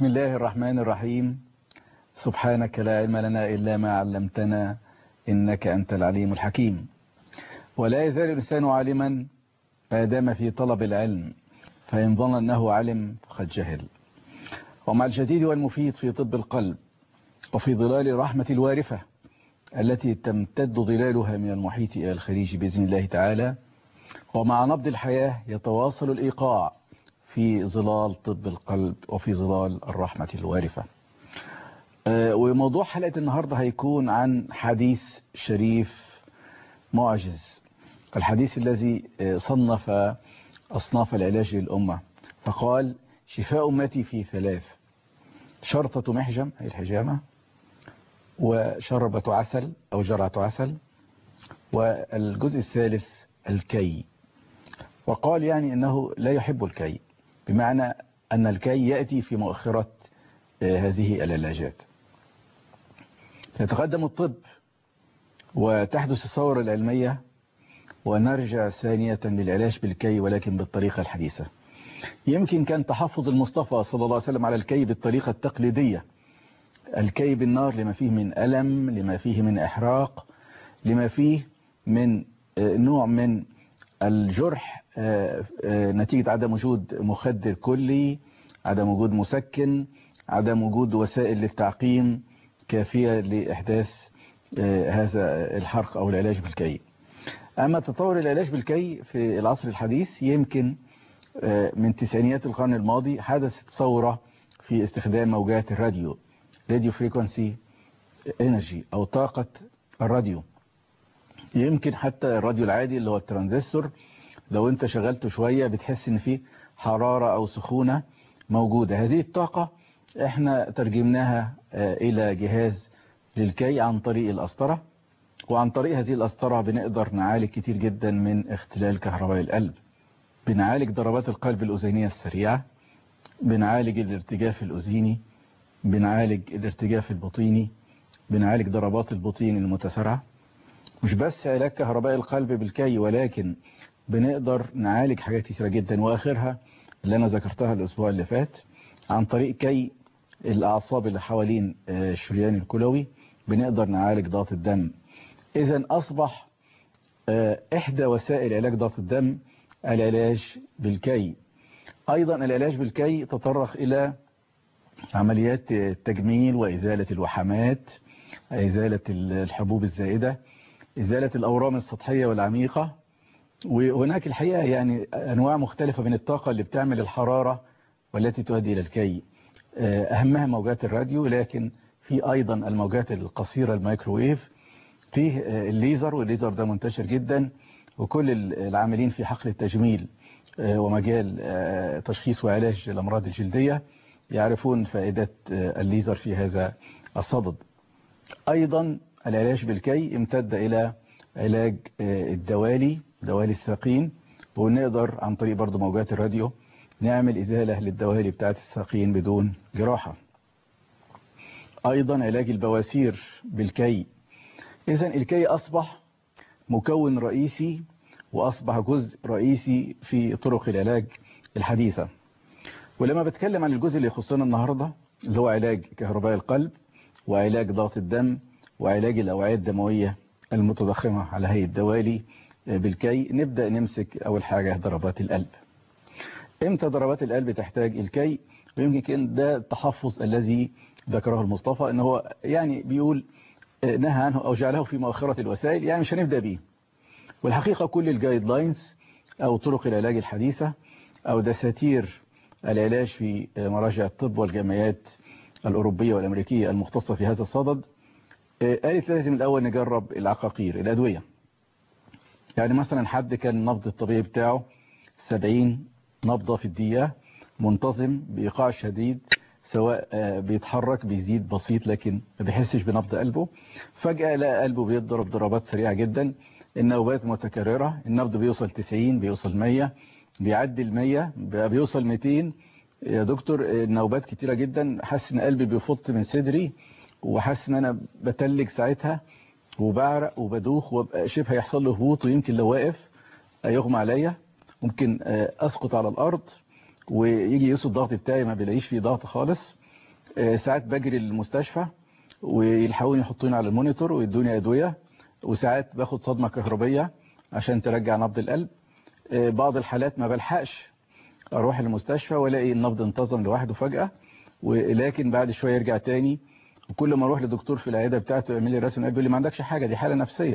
بسم الله الرحمن الرحيم سبحانك لا علم لنا إلا ما علمتنا إنك أنت العليم الحكيم ولا يزال الإنسان عالما ما دام في طلب العلم فإن ظن أنه علم فقد جهل ومع الجديد والمفيد في طب القلب وفي ظلال الرحمة الوارفة التي تمتد ظلالها من المحيط إلى الخليج بإذن الله تعالى ومع نبض الحياة يتواصل الإيقاع في ظلال طب القلب وفي ظلال الرحمة الوارفة وموضوع حلقة النهاردة هيكون عن حديث شريف معجز الحديث الذي صنف أصناف العلاج للأمة فقال شفاء أمتي في ثلاث شرطة محجم هي الحجامة وشربة عسل أو جرعة عسل والجزء الثالث الكي وقال يعني أنه لا يحب الكي بمعنى أن الكي يأتي في مؤخرة هذه العلاجات يتقدم الطب وتحدث الثورة العلمية ونرجع ثانية للعلاج بالكي ولكن بالطريقة الحديثة يمكن كان تحفظ المصطفى صلى الله عليه وسلم على الكي بالطريقة التقليدية الكي بالنار لما فيه من ألم لما فيه من إحراق لما فيه من نوع من الجرح نتيجة عدم وجود مخدر كلي عدم وجود مسكن عدم وجود وسائل للتعقيم كافية لإحداث هذا الحرق أو العلاج بالكي أما تطور العلاج بالكي في العصر الحديث يمكن من تسعينيات القرن الماضي حدثت ثورة في استخدام موجات الراديو راديو فريكونسي انرجي أو طاقة الراديو يمكن حتى الراديو العادي اللي هو الترانزستور لو انت شغلته شوية بتحس ان فيه حرارة او سخونة موجودة هذه الطاقة احنا ترجمناها الى جهاز للكي عن طريق الأسطرة وعن طريق هذه الأسطرة بنقدر نعالج كتير جدا من اختلال كهرباء القلب بنعالج ضربات القلب الأذينية السريعة بنعالج الارتجاف الأذيني بنعالج الارتجاف البطيني بنعالج ضربات البطين المتسارعة مش بس علاج كهرباء القلب بالكي ولكن بنقدر نعالج حاجات كثيرة جدا وآخرها اللي أنا ذكرتها الأسبوع اللي فات عن طريق كي الأعصاب اللي حوالين الشريان الكلوي بنقدر نعالج ضغط الدم إذا أصبح إحدى وسائل علاج ضغط الدم العلاج بالكي أيضا العلاج بالكي تطرق إلى عمليات التجميل وإزالة الوحمات إزالة الحبوب الزائدة إزالة الأورام السطحية والعميقة وهناك الحقيقة يعني أنواع مختلفة من الطاقة اللي بتعمل الحرارة والتي تؤدي إلى الكي أهمها موجات الراديو لكن في أيضا الموجات القصيرة الميكروويف فيه الليزر والليزر ده منتشر جدا وكل العاملين في حقل التجميل ومجال تشخيص وعلاج الأمراض الجلدية يعرفون فائدة الليزر في هذا الصدد أيضا العلاج بالكي امتد إلى علاج الدوالي دوالي الساقين ونقدر عن طريق برضو موجات الراديو نعمل إزالة للدوالي بتاعت الساقين بدون جراحة أيضا علاج البواسير بالكي إذا الكي أصبح مكون رئيسي وأصبح جزء رئيسي في طرق العلاج الحديثة ولما بتكلم عن الجزء اللي يخصنا النهاردة اللي هو علاج كهرباء القلب وعلاج ضغط الدم وعلاج الأوعية الدموية المتضخمة على هيئة دوالي بالكي نبدأ نمسك أول حاجة ضربات القلب امتى ضربات القلب تحتاج الكي ويمكن ده التحفظ الذي ذكره المصطفى ان هو يعني بيقول نهى عنه او جعله في مؤخرة الوسائل يعني مش هنبدأ بيه والحقيقة كل الجايد لاينز او طرق العلاج الحديثة او دساتير العلاج في مراجع الطب والجمعيات الأوروبية والأمريكية المختصة في هذا الصدد قالت لازم الأول نجرب العقاقير الأدوية يعني مثلا حد كان النبض الطبيعي بتاعه 70 نبضة في الدقيقة منتظم بإيقاع شديد سواء بيتحرك بيزيد بسيط لكن ما بيحسش بنبض قلبه فجأة لقى قلبه بيضرب ضربات سريعة جدا النوبات متكررة النبض بيوصل 90 بيوصل 100 بيعدي ال 100 بيوصل 200 يا دكتور النوبات كتيرة جدا حاسس ان قلبي بيفط من صدري وحاسس ان انا بتلج ساعتها وبعرق وبدوخ وابقى شبه هيحصل له هبوط ويمكن لو واقف يغمى عليا ممكن اسقط على الارض ويجي يقيس الضغط بتاعي ما بيلاقيش فيه ضغط خالص آه، ساعات بجري للمستشفى ويلحقوني يحطوني على المونيتور ويدوني ادويه وساعات باخد صدمه كهربيه عشان ترجع نبض القلب آه، بعض الحالات ما بلحقش اروح المستشفى والاقي النبض انتظم لوحده فجاه ولكن بعد شويه يرجع تاني وكل ما اروح لدكتور في العياده بتاعته يعمل لي رسم قلب يقول لي ما عندكش حاجه دي حاله نفسيه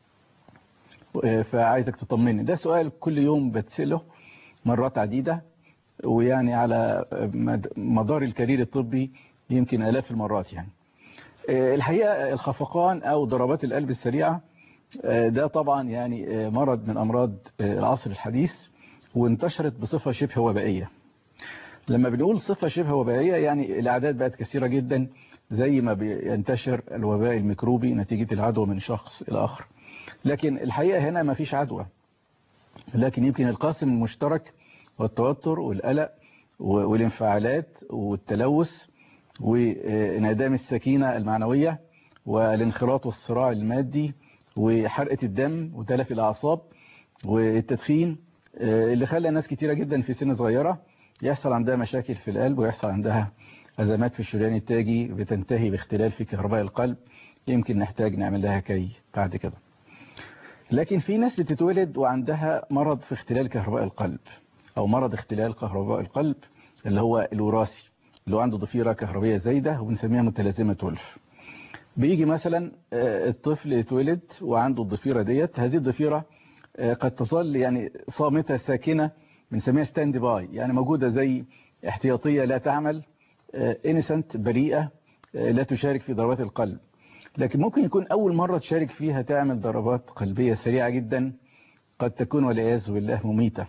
آه، فعايزك تطمني ده سؤال كل يوم بتساله مرات عديده ويعني على مد- مدار الكارير الطبي يمكن آلاف المرات يعني آه، الحقيقة الخفقان أو ضربات القلب السريعة آه، ده طبعا يعني آه، مرض من أمراض آه، العصر الحديث وانتشرت بصفة شبه وبائية لما بنقول صفة شبه وبائية يعني الأعداد بقت كثيرة جدا زي ما بينتشر الوباء الميكروبي نتيجة العدوى من شخص إلى آخر لكن الحقيقة هنا ما فيش عدوى لكن يمكن القاسم المشترك والتوتر والقلق و- والانفعالات والتلوث وانعدام السكينة المعنوية والانخراط والصراع المادي وحرقة الدم وتلف الأعصاب والتدخين آه، اللي خلى ناس كتيرة جدا في سن صغيرة يحصل عندها مشاكل في القلب ويحصل عندها أزمات في الشريان التاجي بتنتهي باختلال في كهرباء القلب يمكن نحتاج نعمل لها كي بعد كده لكن في ناس بتتولد وعندها مرض في اختلال كهرباء القلب أو مرض اختلال كهرباء القلب اللي هو الوراثي اللي هو عنده ضفيرة كهربية زايدة وبنسميها متلازمة ولف بيجي مثلا آه، الطفل يتولد وعنده الضفيرة ديت هذه الضفيرة آه، قد تظل يعني صامتة ساكنة بنسميها ستاند باي يعني موجودة زي احتياطية لا تعمل انسنت بريئة آه، لا تشارك في ضربات القلب لكن ممكن يكون أول مرة تشارك فيها تعمل ضربات قلبية سريعة جدا قد تكون والعياذ بالله مميتة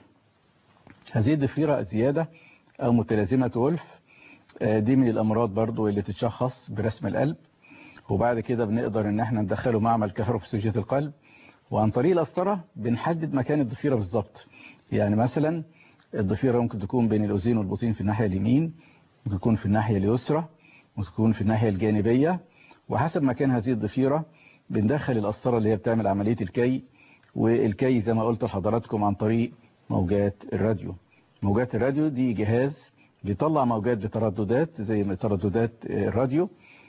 هذه الضفيرة زيادة أو متلازمة ولف آه، دي من الأمراض برضو اللي تتشخص برسم القلب وبعد كده بنقدر ان احنا ندخله معمل كهروفسيولوجية القلب وعن طريق القسطرة بنحدد مكان الضفيرة بالظبط يعني مثلا الضفيرة ممكن تكون بين الأذين والبطين في الناحية اليمين ممكن تكون في الناحية اليسرى ممكن تكون في الناحية الجانبية وحسب مكان هذه الضفيرة بندخل القسطرة اللي هي بتعمل عملية الكي والكي زي ما قلت لحضراتكم عن طريق موجات الراديو موجات الراديو دي جهاز بيطلع موجات بترددات زي ما ترددات الراديو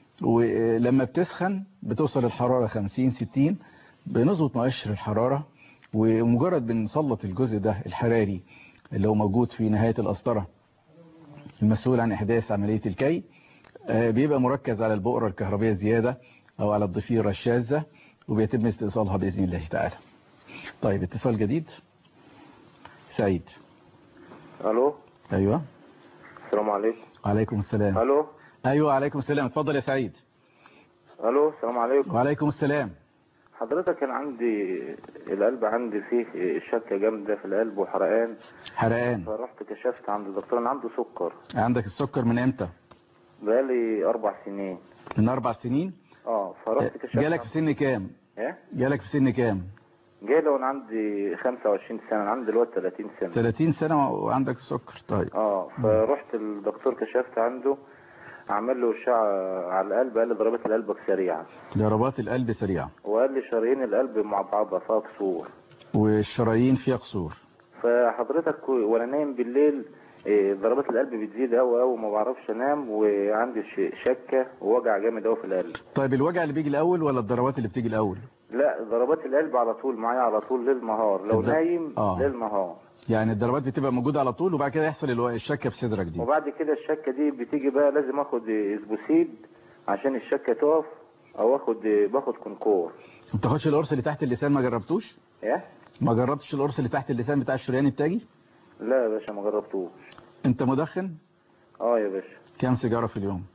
ولما بتسخن بتوصل الحرارة 50 60 بنظبط مؤشر الحرارة ومجرد بنسلط الجزء ده الحراري اللي هو موجود في نهاية القسطرة المسؤول عن إحداث عملية الكي آه، بيبقى مركز على البؤرة الكهربية زيادة أو على الضفيرة الشاذة وبيتم استئصالها بإذن الله تعالى طيب اتصال جديد سعيد الو أيوة السلام عليكم وعليكم السلام الو أيوة عليكم السلام اتفضل يا سعيد الو السلام عليكم وعليكم السلام حضرتك كان عندي القلب عندي فيه شكه جامده في القلب وحرقان حرقان فرحت كشفت عند الدكتور انا عنده سكر عندك السكر من امتى بقالي اربع سنين من اربع سنين اه فرحت كشفت جالك في سن كام ايه جالك في سن كام جالي وانا عندي 25 سنه انا عندي دلوقتي 30 سنه 30 سنة وعندك السكر طيب اه فرحت الدكتور كشفت عنده عمل له اشعه على القلب قال لي ضربات القلب سريعه ضربات القلب سريعة وقال لي شرايين القلب مع بعضها فيها كسور والشرايين فيها قصور فحضرتك وانا نايم بالليل إيه، ضربات القلب بتزيد قوي قوي وما بعرفش انام وعندي ش- شكه ووجع جامد قوي في القلب طيب الوجع اللي بيجي الاول ولا الضربات اللي بتيجي الاول لا ضربات القلب على طول معايا على طول ليل نهار لو الض- نايم آه. ليل نهار يعني الضربات بتبقى موجودة على طول وبعد كده يحصل الو- الشكة في صدرك دي وبعد كده الشكه دي بتيجي بقى لازم اخد اسبوسيد عشان الشكه تقف او اخد باخد كونكور ما بتاخدش القرص اللي تحت اللسان ما جربتوش ايه ما جربتش القرص اللي تحت اللسان بتاع الشريان التاجي لا يا باشا ما جربتوش انت مدخن اه يا باشا كام سيجارة في اليوم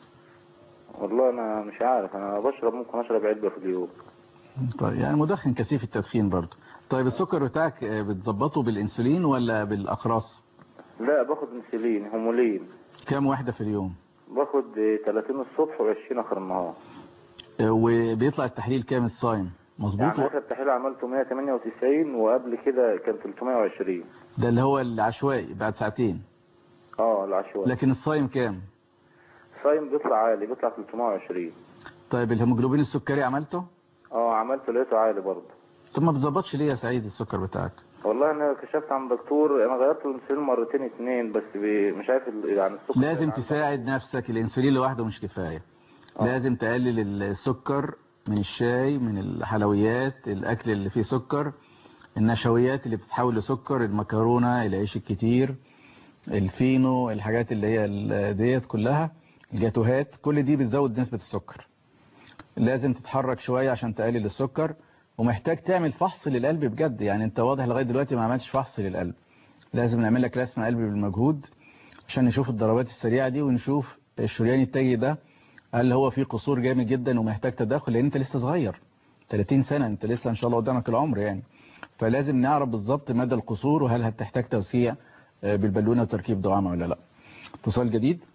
والله انا مش عارف انا بشرب ممكن اشرب علبه في اليوم طيب يعني مدخن كثيف التدخين برضه طيب السكر بتاعك آه، بتظبطه بالانسولين ولا بالاقراص لا باخد انسولين هومولين كام واحدة في اليوم باخد 30 الصبح و20 اخر النهار آه، وبيطلع التحليل كام الصايم مظبوط يعني اخر تحليل عملته 198 وقبل كده كان 320 ده اللي هو العشوائي بعد ساعتين اه العشوائي لكن الصايم كام صايم بيطلع عالي بيطلع 320 طيب الهيموجلوبين السكري عملته اه عملته لقيته عالي برضه طب ما بتظبطش ليه يا سعيد السكر بتاعك والله انا كشفت عن دكتور انا غيرت الانسولين مرتين اتنين بس بي- مش عارف ال- يعني السكر لازم يعني تساعد نفسك الانسولين لوحده مش كفاية آه. لازم تقلل السكر من الشاي من الحلويات الاكل اللي فيه سكر النشويات اللي بتتحول لسكر المكرونة العيش الكتير الفينو الحاجات اللي هي ال- ديت كلها الجاتوهات كل دي بتزود نسبة السكر لازم تتحرك شوية عشان تقلل السكر ومحتاج تعمل فحص للقلب بجد يعني انت واضح لغاية دلوقتي ما عملتش فحص للقلب لازم نعمل لك رسم قلب بالمجهود عشان نشوف الضربات السريعة دي ونشوف الشريان التاجي ده هل هو فيه قصور جامد جدا ومحتاج تدخل لان انت لسه صغير 30 سنة انت لسه ان شاء الله قدامك العمر يعني فلازم نعرف بالظبط مدى القصور وهل هتحتاج توسيع آه، بالبالونة وتركيب دعامة ولا لا اتصال جديد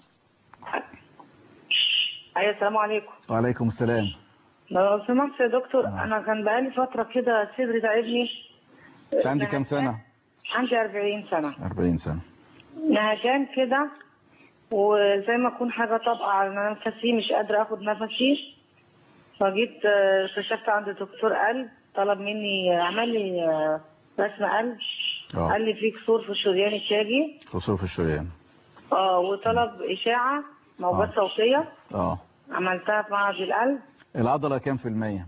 ايوه السلام عليكم وعليكم السلام لو سمحت يا دكتور نعم. انا كان بقالي فتره كده صدري تعبني انت عندي كام سنة عندي 40 سنه 40 سنة نهجان كده وزي ما اكون حاجه طابقه على نفسي مش قادره اخد نفسي فجيت آه، كشفت عند دكتور قلب طلب مني عمل لي آه، رسم قلب اه قال لي في كسور في الشريان التاجي قصور في الشريان اه وطلب اشاعه موجات آه. صوتيه اه عملتها في معهد القلب العضلة كام في المية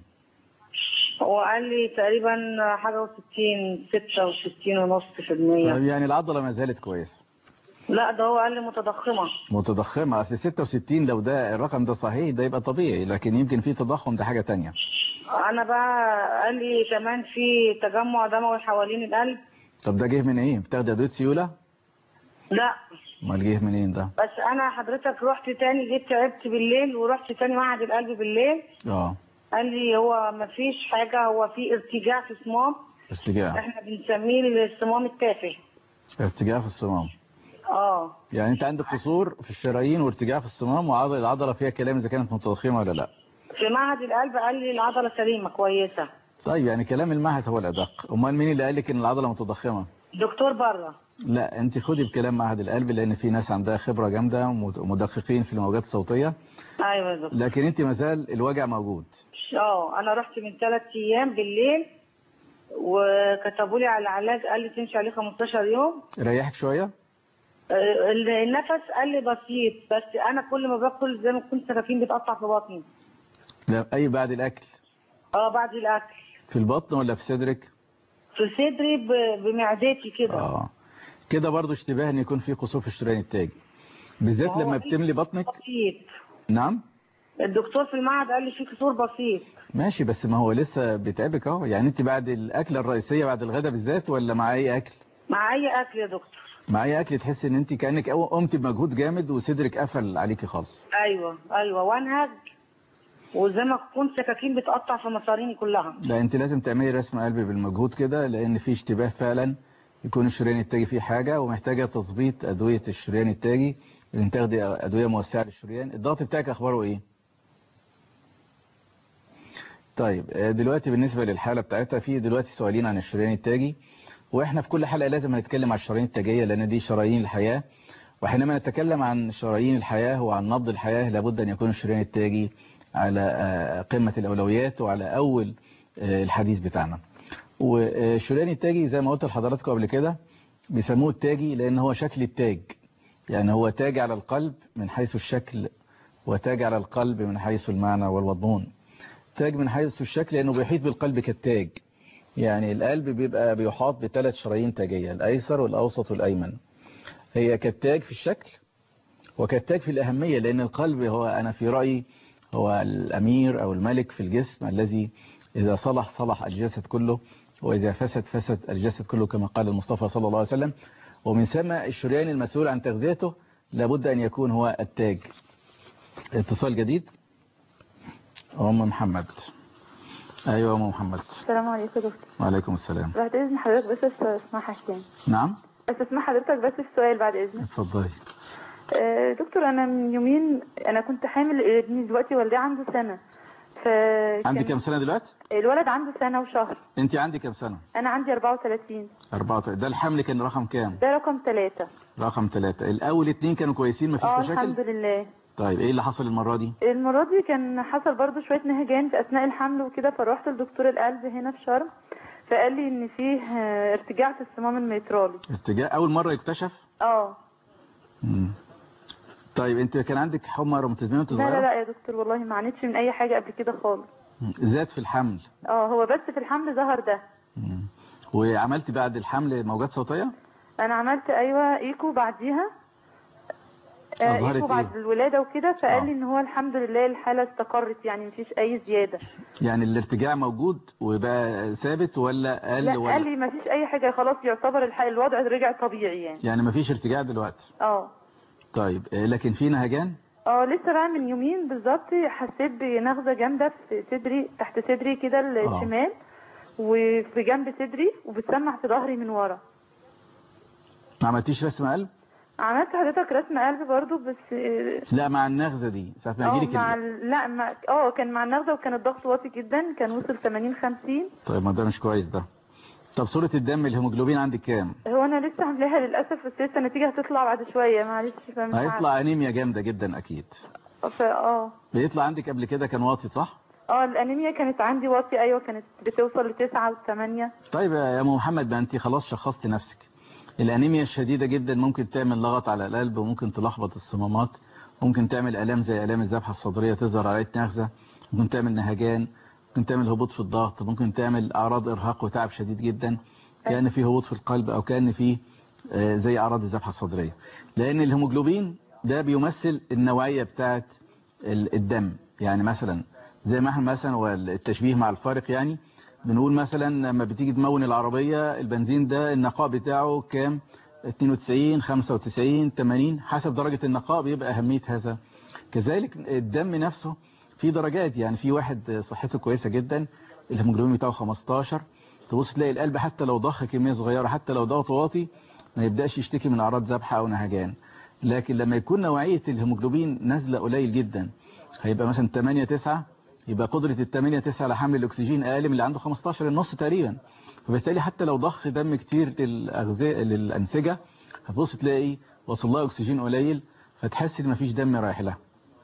هو قال لي تقريبا حاجة وستين ستة وستين ونص في المية طيب يعني العضلة ما زالت كويسة لا ده هو قال لي متضخمة متضخمة اصل 66 لو ده الرقم ده صحيح ده يبقى طبيعي لكن يمكن في تضخم ده حاجة تانية أنا بقى قال لي كمان في تجمع دموي حوالين القلب طب ده جه من ايه بتاخد ادوية سيولة لا امال جه منين ده بس أنا حضرتك رحت تاني جيت تعبت بالليل ورحت تاني معهد القلب بالليل اه قال لي هو مفيش حاجة هو في ارتجاع في صمام ارتجاع احنا بنسميه الصمام التافه ارتجاع في الصمام اه يعني انت عندك قصور في الشرايين وارتجاع في الصمام وعضل العضلة فيها كلام اذا كانت متضخمة ولا لا في معهد القلب قال لي العضلة سليمة كويسة طيب يعني كلام المعهد هو الادق امال مين اللي قال لك ان العضلة متضخمة دكتور بره لا انت خدي بكلام معهد القلب لان في ناس عندها خبرة جامدة ومدققين في الموجات الصوتية ايوه يا دكتور لكن انت مازال الوجع موجود اه انا رحت من ثلاث ايام بالليل وكتبوا لي على العلاج قال لي تمشي عليه 15 يوم ريحك شوية آه، النفس قال لي بسيط بس انا كل ما باكل زي ما كنت سكاكين بتقطع في بطني لا اي بعد الاكل اه بعد الاكل في البطن ولا في صدرك في صدري ب- بمعدتي كده اه كده برضو اشتباه ان يكون في قصور في الشريان التاجي بالذات وهو لما في بتملي بطنك بسيط نعم الدكتور في المعهد قال لي في كسور بسيط ماشي بس ما هو لسه بيتعبك اهو يعني انت بعد الاكله الرئيسيه بعد الغداء بالذات ولا مع اي اكل مع اي اكل يا دكتور مع اي اكل تحس ان انت كانك أو- قمت بمجهود جامد وصدرك قفل عليكي خالص ايوه ايوه وانهج وزي ما تكون سكاكين بتقطع في مصاريني كلها لا انت لازم تعملي رسم قلب بالمجهود كده لان في اشتباه فعلا يكون الشريان التاجي فيه حاجه ومحتاجه تظبيط ادويه الشريان التاجي لازم تاخدي ادويه موسعه للشريان الضغط بتاعك اخباره ايه طيب آه، دلوقتي بالنسبه للحاله بتاعتها في دلوقتي سؤالين عن الشريان التاجي واحنا في كل حلقه لازم هنتكلم عن الشرايين التاجيه لان دي شرايين الحياه وحينما نتكلم عن شرايين الحياه وعن نبض الحياه لابد ان يكون الشريان التاجي على آه، قمه الاولويات وعلى اول آه، الحديث بتاعنا والشريان التاجي زي ما قلت لحضراتكم قبل كده بيسموه التاجي لان هو شكل التاج يعني هو تاج على القلب من حيث الشكل وتاج على القلب من حيث المعنى والمضمون تاج من حيث الشكل لانه بيحيط بالقلب كالتاج يعني القلب بيبقى بيحاط بثلاث شرايين تاجية الايسر والاوسط والايمن هي كالتاج في الشكل وكالتاج في الاهمية لان القلب هو انا في رأيي هو الامير او الملك في الجسم الذي اذا صلح صلح الجسد كله واذا فسد فسد الجسد كله كما قال المصطفى صلى الله عليه وسلم ومن ثم الشريان المسؤول عن تغذيته لابد ان يكون هو التاج اتصال جديد ام محمد ايوه ام محمد السلام عليكم يا دكتور وعليكم السلام بعد اذن حضرتك بس اسمع حاجتين نعم بس اسمع حضرتك بس السؤال بعد اذنك اتفضلي آه، دكتور انا من يومين انا كنت حامل ابني دلوقتي والديه عنده سنه ف عندك كام سنة دلوقتي الولد عنده سنه وشهر انت عندك كام سنة انا عندي 34 أربعة ده الحمل كان رقم كام ده رقم ثلاثة رقم ثلاثة الأول اتنين كانوا كويسين مفيش اه مشاكل الحمد لله طيب ايه اللي حصل المرة دي المرة دي كان حصل برضو شوية نهجان في أثناء الحمل وكده فروحت لدكتور القلب هنا في شرم فقال لي ان فيه آه، ارتجاع في الصمام الميترالي ارتجاع اول مرة يكتشف اه مم. طيب انت كان عندك حمى روماتيزمية وانت لا صغيرة لا لا يا دكتور والله ما عانيتش من اي حاجه قبل كده خالص مم. زاد في الحمل اه هو بس في الحمل ظهر ده مم. وعملت بعد الحمل موجات صوتية انا عملت ايوه ايكو بعديها آه، أظهرت ايكو بعد إيه؟ الولاده وكده آه. فقال لي ان هو الحمد لله الحاله استقرت يعني مفيش اي زياده يعني الارتجاع موجود وبقى ثابت ولا قل لا ولا قال لي مفيش اي حاجه خلاص يعتبر الح- الوضع رجع طبيعي يعني يعني مفيش ارتجاع دلوقتي اه طيب آه، لكن في نهجان اه لسه بقى من يومين بالظبط حسيت بنغزه جامده في صدري تحت صدري كده الشمال وفي جنب صدري وبتسمع في ظهري من ورا ما عملتيش رسم قلب عملت حضرتك رسم قلب برضو بس آه، لا مع النغزة دي ساعة ما اه يجيلك مع ال- ال- لا مع اه كان مع النغزه وكان الضغط واطي جدا كان وصل 80 50 طيب ما ده مش كويس ده طب صورة الدم الهيموجلوبين عندك كام هو انا لسه عاملاها للاسف بس لسه النتيجه هتطلع بعد شويه معلش فمش عارفة. هيطلع انيميا جامدة جدا اكيد فا اه بيطلع عندك قبل كده كان واطي صح اه الانيميا كانت عندي واطي ايوه كانت بتوصل لتسعة وثمانية طيب يا ام محمد ما انت خلاص شخصت نفسك الانيميا الشديدة جدا ممكن تعمل لغط على القلب وممكن تلخبط الصمامات ممكن تعمل الام زي الام الذبحة الصدرية تظهر على نغزة ممكن تعمل نهجان ممكن تعمل هبوط في الضغط ممكن تعمل اعراض ارهاق وتعب شديد جدا كان في هبوط في القلب او كان في آه، زي اعراض الذبحة الصدرية لان الهيموجلوبين ده بيمثل النوعية بتاعت ال- الدم يعني مثلا زي ما احنا مثلا والتشبيه مع الفارق يعني بنقول مثلا لما بتيجي تمون العربية البنزين ده النقاء بتاعه كام 92 95 80 حسب درجة النقاء بيبقى أهمية هذا كذلك الدم نفسه في درجات يعني في واحد صحته كويسة جدا الهيموجلوبين بتاعه 15 تبص تلاقي القلب حتى لو ضخ كمية صغيرة حتى لو ضغط واطي ما يبدأش يشتكي من أعراض ذبحة أو نهجان لكن لما يكون نوعية الهيموجلوبين نازلة قليل جدا هيبقى مثلا 8 9 يبقى قدرة ال 8 9 على حمل الأكسجين أقل من اللي عنده 15 النص تقريبا فبالتالي حتى لو ضخ دم كتير للأغذية للأنسجة هتبص تلاقي وصل لها أكسجين قليل فتحس إن مفيش دم رايح لها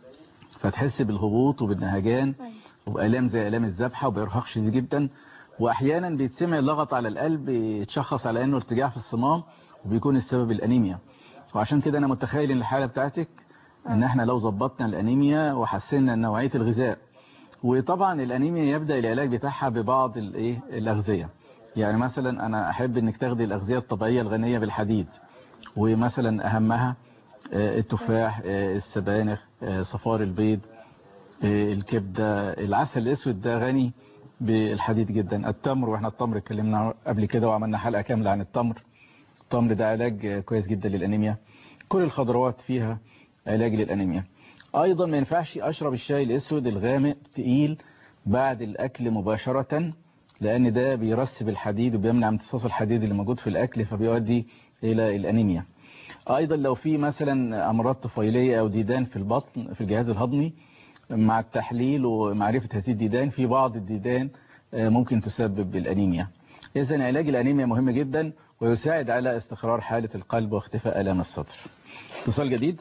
فتحس بالهبوط وبالنهجان وبآلام زي آلام الذبحة وبإرهاق شديد جدا وأحيانا بيتسمع اللغط على القلب يتشخص على إنه ارتجاع في الصمام وبيكون السبب الأنيميا وعشان كده أنا متخيل إن الحالة بتاعتك إن إحنا لو ظبطنا الأنيميا وحسنا نوعية الغذاء وطبعا الأنيميا يبدأ العلاج بتاعها ببعض الإيه الأغذية يعني مثلا أنا أحب إنك تاخدي الأغذية الطبيعية الغنية بالحديد ومثلا أهمها آه، التفاح آه، السبانخ آه، صفار البيض آه، الكبدة العسل الأسود ده غني بالحديد جدا التمر واحنا التمر اتكلمنا قبل كده وعملنا حلقة كاملة عن التمر التمر ده علاج آه، كويس جدا للأنيميا كل الخضروات فيها علاج للأنيميا أيضا ما ينفعش أشرب الشاي الأسود الغامق تقيل بعد الأكل مباشرة لأن ده بيرسب الحديد وبيمنع امتصاص الحديد اللي موجود في الأكل فبيؤدي إلى الأنيميا أيضا لو في مثلا أمراض طفيلية أو ديدان في البطن في الجهاز الهضمي مع التحليل ومعرفة هذه الديدان في بعض الديدان آه، ممكن تسبب الأنيميا إذا علاج الأنيميا مهم جدا ويساعد على استقرار حالة القلب واختفاء آلام الصدر اتصال جديد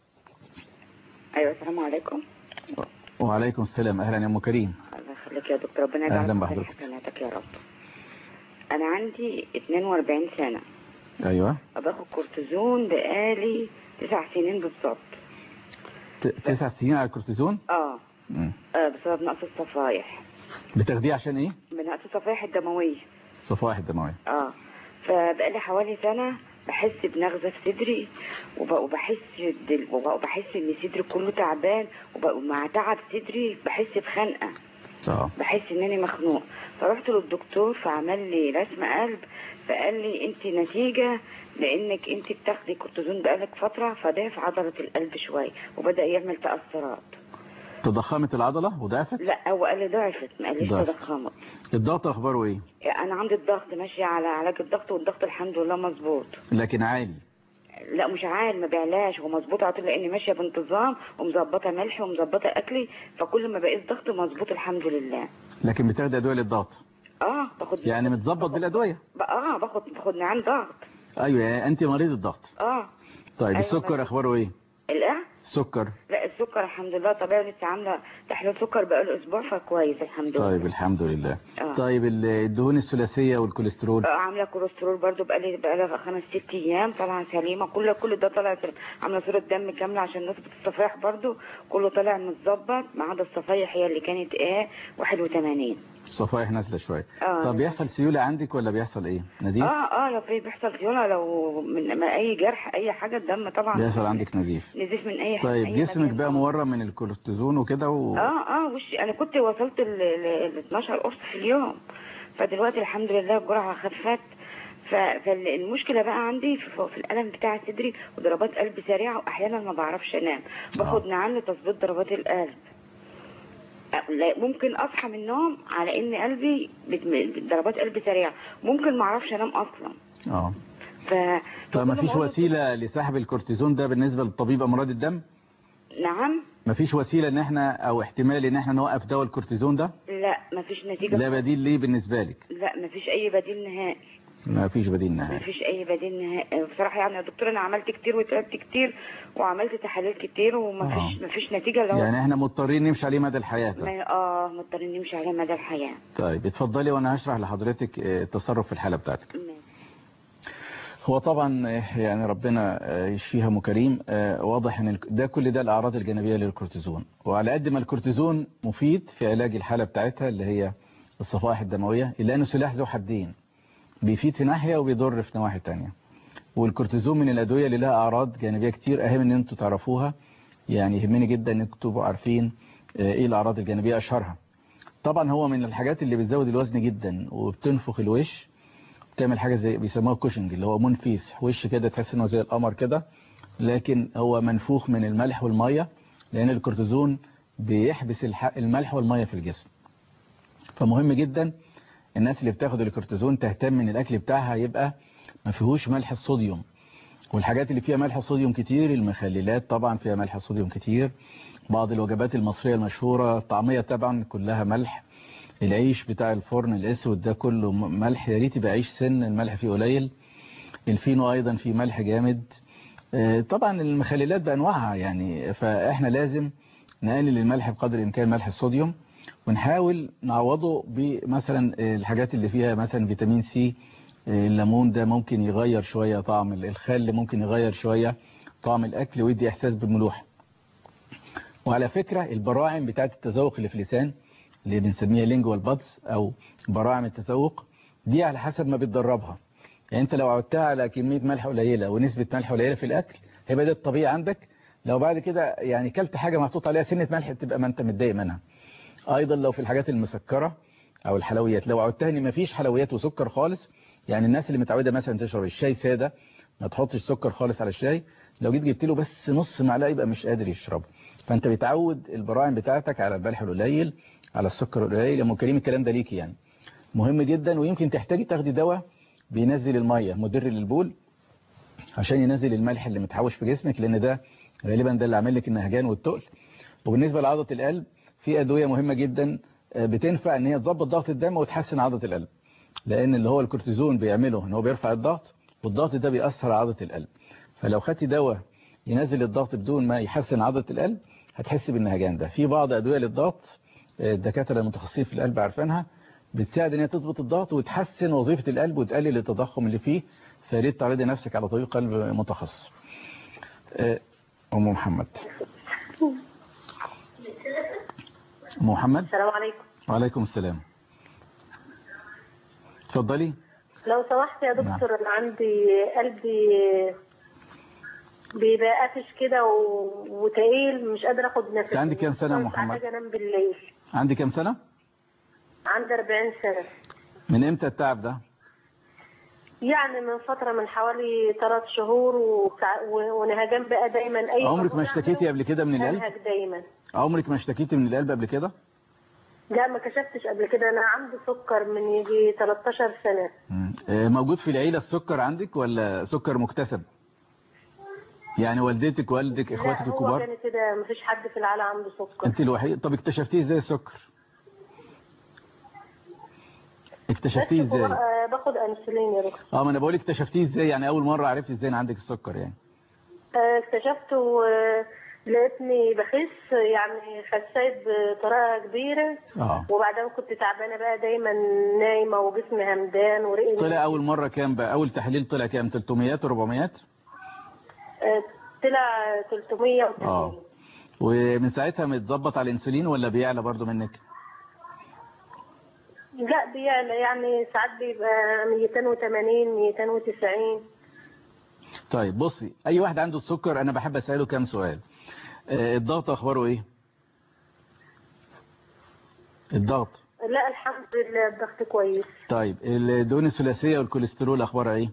ايوه السلام عليكم وعليكم السلام أهلا يا أم كريم الله يخليك يا دكتور ربنا أهلاً يجعلك بحضرتك. في حسناتك يا رب انا عندي 42 سنه أيوة وباخد كورتيزون بقالي تسع سنين بالظبط ت- تسع سنين على الكورتيزون اه مم. آه، بسبب نقص الصفائح بتاخديه عشان إيه من نقص الصفائح الدمويه صفائح الدموية اه فبقالي حوالي سنه بحس بنغزه في صدري وب- وبحس دل- وب- وبحس ان صدري كله تعبان وب- ومع تعب صدري بحس بخنقه اه بحس انني مخنوق فرحت للدكتور فعمل لي رسم قلب فقال لي انت نتيجة لانك انت بتاخدي كورتيزون بقالك فترة فضعف عضلة القلب شوية وبدأ يعمل تأثرات تضخمت العضلة وضعفت لا هو قال لي ضعفت ما قاليش ضعفت. تضخمت الضغط أخباره إيه انا عندي الضغط ماشية على علاج الضغط والضغط الحمد لله مظبوط لكن عالي لا مش عال ما بيعلاش هو مظبوط على طول لاني ماشيه بانتظام ومظبطه ملح ومظبطه اكلي فكل ما بقيت ضغط مظبوط الحمد لله لكن بتاخدي أدوية للضغط اه باخد يعني متظبط بالأدوية اه باخد باخد نعم ضغط أيوة يعني أنت مريض الضغط اه طيب أيوة السكر مريض. أخباره إيه الايه السكر لا السكر الحمد لله طبيعي لسه عامله تحليل سكر بقاله اسبوع فكويس الحمد لله طيب الحمد لله آه. طيب ال- الدهون الثلاثية والكوليسترول آه، عامله كوليسترول برضو بقالي بقالها خمس ست ايام طالعه سليمه كل كل ده طالع سليم. عامله صوره دم كامله عشان نسبه الصفائح برضو كله طالع متظبط ما عدا الصفائح هي اللي كانت ايه 81 الصفائح نازلة شوية آه. طب بيحصل سيولة عندك ولا بيحصل ايه نزيف اه اه لو في بيحصل سيوله لو من من اي جرح اي حاجه الدم طبعا بيحصل عندك نزيف نزيف من اي حاجه طيب أي جسمك مكان بقى طبعاً. مورم من الكورتيزون وكده و... اه اه وشي انا كنت وصلت ل ل- ل 12 قرص في اليوم فدلوقتي الحمد لله الجرعه خفت ف- فالمشكله بقى عندي في, في الالم بتاع صدري وضربات قلب سريعه واحيانا ما بعرفش انام باخد نعام لتظبيط ضربات القلب أ- لا، ممكن اصحى من النوم على ان قلبي بت- ضربات قلب سريعه ممكن ما اعرفش انام اصلا اه ف طب ما فكل فيش أقول له- وسيلة لسحب الكورتيزون ده بالنسبة لطبيب امراض الدم نعم ما فيش وسيلة ان احنا او احتمال ان احنا نوقف دواء الكورتيزون ده لا مفيش نتيجه لا بديل ليه بالنسبة لك لا مفيش اي بديل نهائي ما فيش بديل ما نهائي فيش اي بديل نهائي بصراحه يعني يا دكتور انا عملت كتير وتعبت كتير وعملت تحاليل كتير وما فيش آه. ما فيش نتيجه لو يعني احنا مضطرين نمشي عليه مدى الحياة ده. ما اه مضطرين نمشي عليه مدى الحياه طيب اتفضلي وانا هشرح لحضرتك آه، التصرف في الحالة بتاعتك ماشي. هو طبعا آه، يعني ربنا آه، يشفيها مكريم آه، واضح ان الك- ده كل ده الاعراض الجانبيه للكورتيزون وعلى قد ما الكورتيزون مفيد في علاج الحاله بتاعتها اللي هي الصفائح الدمويه الا انه سلاح ذو حدين بيفيد في ناحيه وبيضر في نواحي تانية والكورتيزون من الادويه اللي لها اعراض جانبيه كتير اهم ان انتوا تعرفوها يعني يهمني جدا انكم تبقوا عارفين آه، ايه الاعراض الجانبيه اشهرها طبعا هو من الحاجات اللي بتزود الوزن جدا وبتنفخ الوش تعمل حاجة زي بيسموها كوشنج اللي هو منفيس وش كده تحس انه زي القمر كده لكن هو منفوخ من الملح والمية لان الكورتيزون بيحبس الح- الملح والمية في الجسم فمهم جدا الناس اللي بتاخد الكورتيزون تهتم ان الاكل بتاعها يبقى ما فيهوش ملح الصوديوم والحاجات اللي فيها ملح صوديوم كتير المخللات طبعا فيها ملح صوديوم كتير بعض الوجبات المصرية المشهورة الطعمية طبعا كلها ملح العيش بتاع الفرن الاسود ده كله م- ملح يا ريت يبقى عيش سن الملح فيه قليل الفينو ايضا فيه ملح جامد آه، طبعا المخللات بانواعها يعني فاحنا لازم نقلل الملح بقدر الامكان ملح الصوديوم ونحاول نعوضه بمثلا الحاجات اللي فيها مثلا فيتامين سي آه، الليمون ده ممكن يغير شوية طعم ال- الخل ممكن يغير شوية طعم الاكل ويدي احساس بالملوحة وعلى فكرة البراعم بتاعت التذوق اللي في اللسان اللي بنسميها لينجوال بادز او براعم التذوق دي على حسب ما بتدربها يعني انت لو عودتها على كمية ملح قليلة ونسبة ملح قليلة في الاكل هيبقى ده الطبيعي عندك لو بعد كده يعني كلت حاجة محطوط عليها سنة ملح تبقى ما انت متضايق منها ايضا لو في الحاجات المسكرة او الحلويات لو عودتها ان مفيش حلويات وسكر خالص يعني الناس اللي متعودة مثلا تشرب الشاي سادة ما تحطش سكر خالص على الشاي لو جيت جبت له بس نص معلقه يبقى مش قادر يشربه فانت بتعود البراعم بتاعتك على الملح القليل على السكر القليل يا ام كريم الكلام ده ليكي يعني مهم جدا ويمكن تحتاجي تاخدي دواء بينزل الميه مدر للبول عشان ينزل الملح اللي متحوش في جسمك لان ده غالبا ده اللي عامل لك النهجان والتقل وبالنسبه لعضله القلب في ادويه مهمه جدا آه، بتنفع ان هي تظبط ضغط الدم وتحسن عضله القلب لان اللي هو الكورتيزون بيعمله ان هو بيرفع الضغط والضغط ده بيأثر على عضله القلب فلو خدتي دواء ينزل الضغط بدون ما يحسن عضله القلب هتحس بالنهجان ده في بعض ادويه للضغط آه، الدكاتره المتخصصين في القلب عارفينها بتساعد ان هي تظبط الضغط وتحسن وظيفه القلب وتقلل التضخم اللي فيه فيا ريت تعرضي نفسك على طبيب قلب متخصص آه، ام محمد ام محمد السلام عليكم وعليكم السلام اتفضلي لو سمحت يا دكتور انا عندي قلبي بيبقى قافش كده و- وتقيل مش قادره اخد نفسي عندك كام سنة يا مش محمد؟ محتاجه انام بالليل عندي كام سنه عندي 40 سنه من امتى التعب ده يعني من فتره من حوالي 3 شهور وسع- و- ونهجان بقى دايما اي عمرك ما مجهود اشتكيتي أعمله قبل كده من القلب انهج دايما عمرك ما اشتكيتي من القلب قبل كده لا ما كشفتش قبل كده انا عندي سكر من يجي 13 سنه مم. آه، موجود في العيله السكر عندك ولا سكر مكتسب يعني والدتك والدك اخواتك لا هو الكبار كان كده مفيش حد في العالم عنده سكر انت الوحيد طب اكتشفتيه ازاي السكر اكتشفتيه بس هو- ازاي آه، باخد انسولين يا دكتور اه ما انا بقول اكتشفتيه ازاي يعني اول مره عرفتي ازاي ان عندك السكر يعني آه، اكتشفته آه، لقيتني بخس يعني خسيت بطريقه كبيره اه وبعدين كنت تعبانه بقى دايما نايمه وجسمي همدان ورقي طلع اول مرة كام بقى اول تحليل طلع كام 300 و400 آه، طلع 380 اه ومن ساعتها متظبط على الانسولين ولا بيعلى برضو منك لا بيعلى يعني ساعات بيبقى 280 290 طيب بصي اي واحد عنده السكر انا بحب اساله كام سؤال آه، الضغط اخباره ايه الضغط لا الحمد لله الضغط كويس طيب الدهون الثلاثيه والكوليسترول اخبارها ايه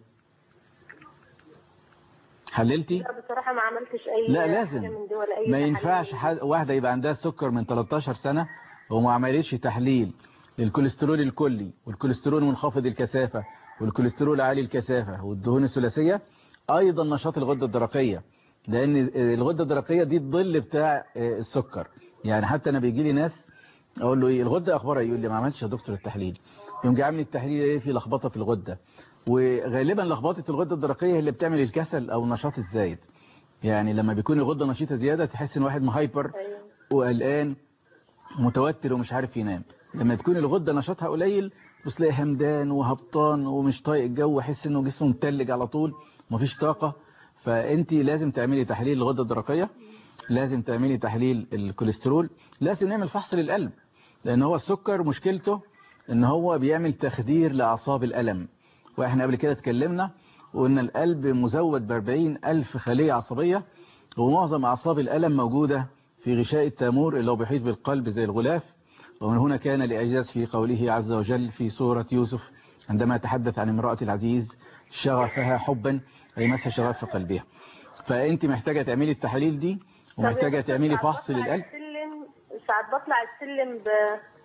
حللتي لا بصراحه ما عملتش اي لا حاجة لازم من دي ولا اي ما تحاليل. ينفعش حد واحده يبقى عندها سكر من 13 سنه وما عملتش تحليل للكوليسترول الكلي والكوليسترول منخفض الكثافه والكوليسترول عالي الكثافه والدهون الثلاثيه ايضا نشاط الغده الدرقيه لان الغده الدرقيه دي الظل بتاع السكر يعني حتى انا بيجي لي ناس اقول له ايه الغده اخبارها إيه؟ يقول لي ما عملتش يا دكتور التحليل يقوم جاي عامل التحليل ايه في لخبطه في الغده وغالبا لخبطه الغده الدرقيه هي اللي بتعمل الكسل او النشاط الزايد يعني لما بيكون الغده نشيطه زياده تحس ان واحد مهايبر أيوة. وقلقان متوتر ومش عارف ينام لما تكون الغده نشاطها قليل بس تلاقي همدان وهبطان ومش طايق الجو وحس انه جسمه متلج على طول مفيش طاقه فانت لازم تعملي تحليل الغده الدرقيه لازم تعملي تحليل الكوليسترول لازم نعمل فحص للقلب لان هو السكر مشكلته ان هو بيعمل تخدير لاعصاب الالم واحنا قبل كده اتكلمنا وان القلب مزود ب 40 الف خليه عصبيه ومعظم اعصاب الالم موجوده في غشاء التامور اللي هو بيحيط بالقلب زي الغلاف ومن هنا كان لإعجاز في قوله عز وجل في سورة يوسف عندما تحدث عن امرأة العزيز شغفها حبا أي مسح شغف في قلبها فأنت محتاجة تعملي التحاليل دي ومحتاجة طب تعملي ساعات فحص بطلع للقلب السلم ساعات بطلع السلم ب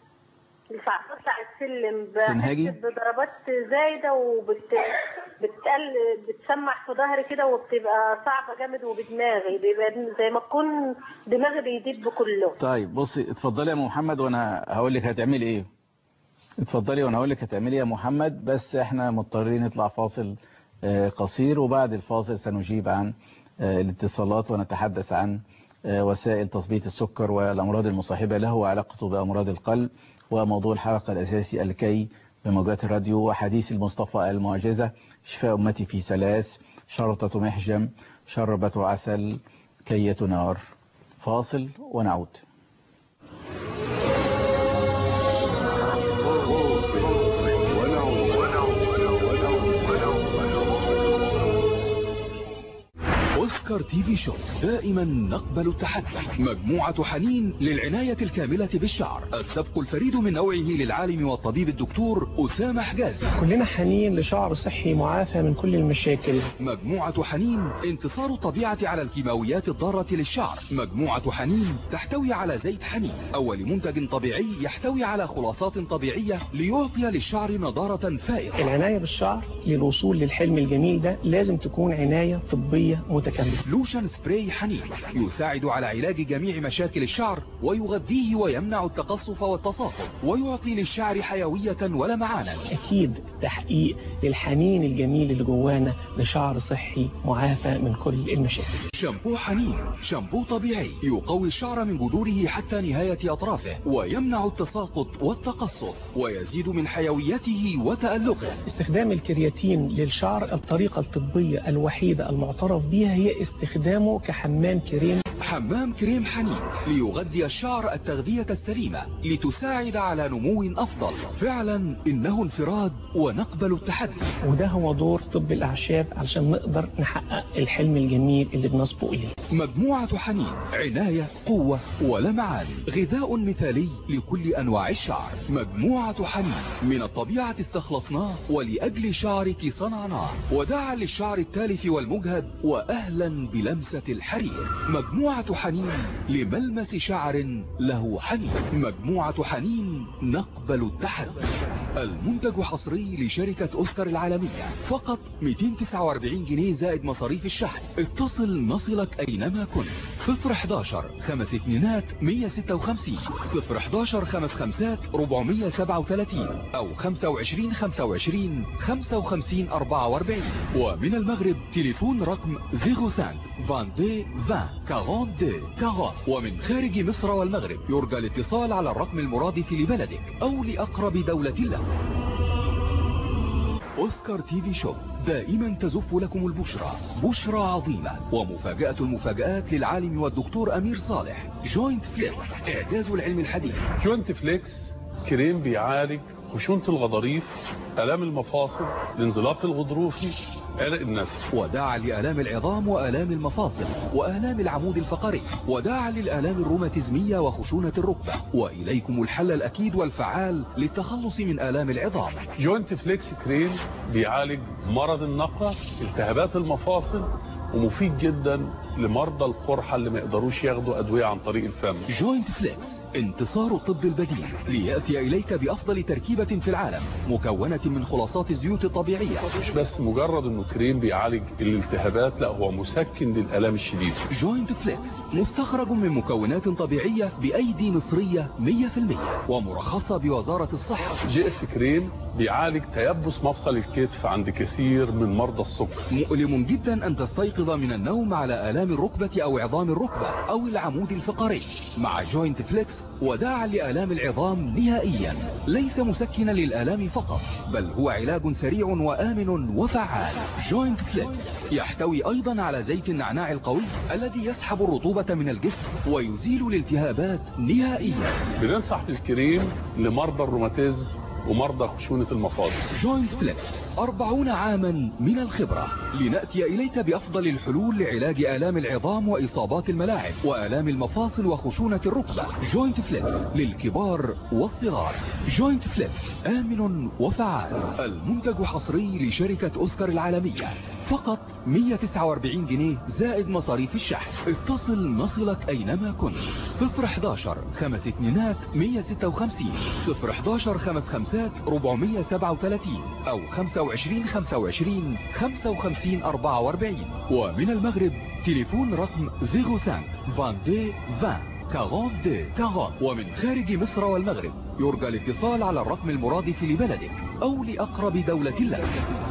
ساعات بطلع السلم تنهجي؟ بحس بضربات زايدة وبت بتقل بتسمع في ظهري كده وبتبقى صعبة جامد وبدماغي بيبقى زي ما تكون دماغي بيدب كله طيب بصي اتفضلي يا أم محمد وانا هقول لك هتعملي ايه اتفضلي وانا هقول لك هتعملي يا محمد بس احنا مضطرين نطلع فاصل آه، قصير وبعد الفاصل سنجيب عن آه، الاتصالات ونتحدث عن آه، وسائل تثبيت السكر والأمراض المصاحبة له وعلاقته بأمراض القلب وموضوع الحلقة الأساسي الكي بموجات الراديو وحديث المصطفى المعجزة شفاء أمتي في سلاس شرطة محجم شربة عسل كية نار فاصل ونعود اوسكار تي في شو دائما نقبل التحدي مجموعة حنين للعناية الكاملة بالشعر السبق الفريد من نوعه للعالم والطبيب الدكتور أسامة حجازي كلنا حنين لشعر صحي معافى من كل المشاكل مجموعة حنين انتصار الطبيعة على الكيماويات الضارة للشعر مجموعة حنين تحتوي على زيت حنين أول منتج طبيعي يحتوي على خلاصات طبيعية ليعطي للشعر نضارة فائقة العناية بالشعر للوصول للحلم الجميل ده لازم تكون عناية طبية متكاملة لوشن سبراي حنين يساعد على علاج جميع مشاكل الشعر ويغذيه ويمنع التقصف والتصاقم ويعطي للشعر حيوية ولمعانا أكيد تحقيق للحنين الجميل اللي جوانا لشعر صحي معافى من كل المشاكل شامبو حنين شامبو طبيعي يقوي الشعر من جذوره حتى نهاية أطرافه ويمنع التساقط والتقصف ويزيد من حيويته وتألقه استخدام الكرياتين للشعر الطريقة الطبية الوحيدة المعترف بها هي استخدامه كحمام كريم حمام كريم حنين ليغذي الشعر التغذية السليمة لتساعد على نمو أفضل فعلا إنه انفراد ونقبل التحدي وده هو دور طب الأعشاب علشان نقدر نحقق الحلم الجميل اللي بنصبو إليه مجموعة حنين عناية قوة ولمعان غذاء مثالي لكل أنواع الشعر مجموعة حنين من الطبيعة استخلصناه ولأجل شعرك صنعناه وداعا للشعر التالف والمجهد وأهلا بلمسة الحرير مجموعة حنين لملمس شعر له حنين مجموعة حنين نقبل التحدي المنتج حصري لشركة أوسكار العالمية فقط 249 جنيه زائد مصاريف الشحن اتصل نصلك أينما كنت 011 خمس اتنينات 156 011 خمس خمسات 437 أو 25 25 55 44 ومن المغرب تليفون رقم 05 22 20 40 كاغون دي كاغون ومن خارج مصر والمغرب يرجى الاتصال على الرقم المرادف لبلدك أو لأقرب دولة لك أوسكار تي في شوب دائما تزف لكم البشرى بشرى عظيمة ومفاجأة المفاجآت للعالم والدكتور أمير صالح جوينت فليكس إعجاز العلم الحديث جوينت فليكس كريم بيعالج خشونة الغضاريف آلام المفاصل الانزلاق الغضروفي عرق النسل وداعا لآلام العظام وآلام المفاصل وآلام العمود الفقري وداعا للآلام الروماتيزمية وخشونة الركبة وإليكم الحل الأكيد والفعال للتخلص من آلام العظام جوينت فليكس كريم بيعالج مرض النقرة التهابات المفاصل ومفيد جدا لمرضى القرحة اللي ما يقدروش ياخدوا أدوية عن طريق الفم جوينت فليكس انتصار الطب البديل ليأتي إليك بأفضل تركيبة في العالم مكونة من خلاصات الزيوت الطبيعية مش بس مجرد انه كريم بيعالج الالتهابات لا هو مسكن للآلام الشديدة جوينت فليكس مستخرج من مكونات طبيعية بأيدي مصرية 100% ومرخصة بوزارة الصحة جي اف كريم بيعالج تيبس مفصل الكتف عند كثير من مرضى السكر مؤلم جدا أن تستيقظ من النوم على آلام الركبة أو عظام الركبة أو العمود الفقري مع جوينت فليكس وداعا لآلام العظام نهائيا ليس مسكنا للآلام فقط بل هو علاج سريع وآمن وفعال جوينت فليكس يحتوي أيضا على زيت النعناع القوي الذي يسحب الرطوبة من الجسم ويزيل الالتهابات نهائيا بننصح بالكريم لمرضى الروماتيزم ومرضى خشونة المفاصل جوينت فليكس أربعون عاما من الخبرة لنأتي إليك بأفضل الحلول لعلاج آلام العظام وإصابات الملاعب وآلام المفاصل وخشونة الركبة جوينت فليكس للكبار والصغار جوينت فليكس آمن وفعال المنتج حصري لشركة أوسكار العالمية فقط 149 جنيه زائد مصاريف الشحن اتصل نصلك أينما كنت 011 خمس اتنينات 156 011 خمس خمسات 437 أو 25 25 55 44 ومن المغرب تليفون رقم 05 22 20 42 40 ومن خارج مصر والمغرب يرجى الاتصال على الرقم المرادف لبلدك أو لأقرب دولة لك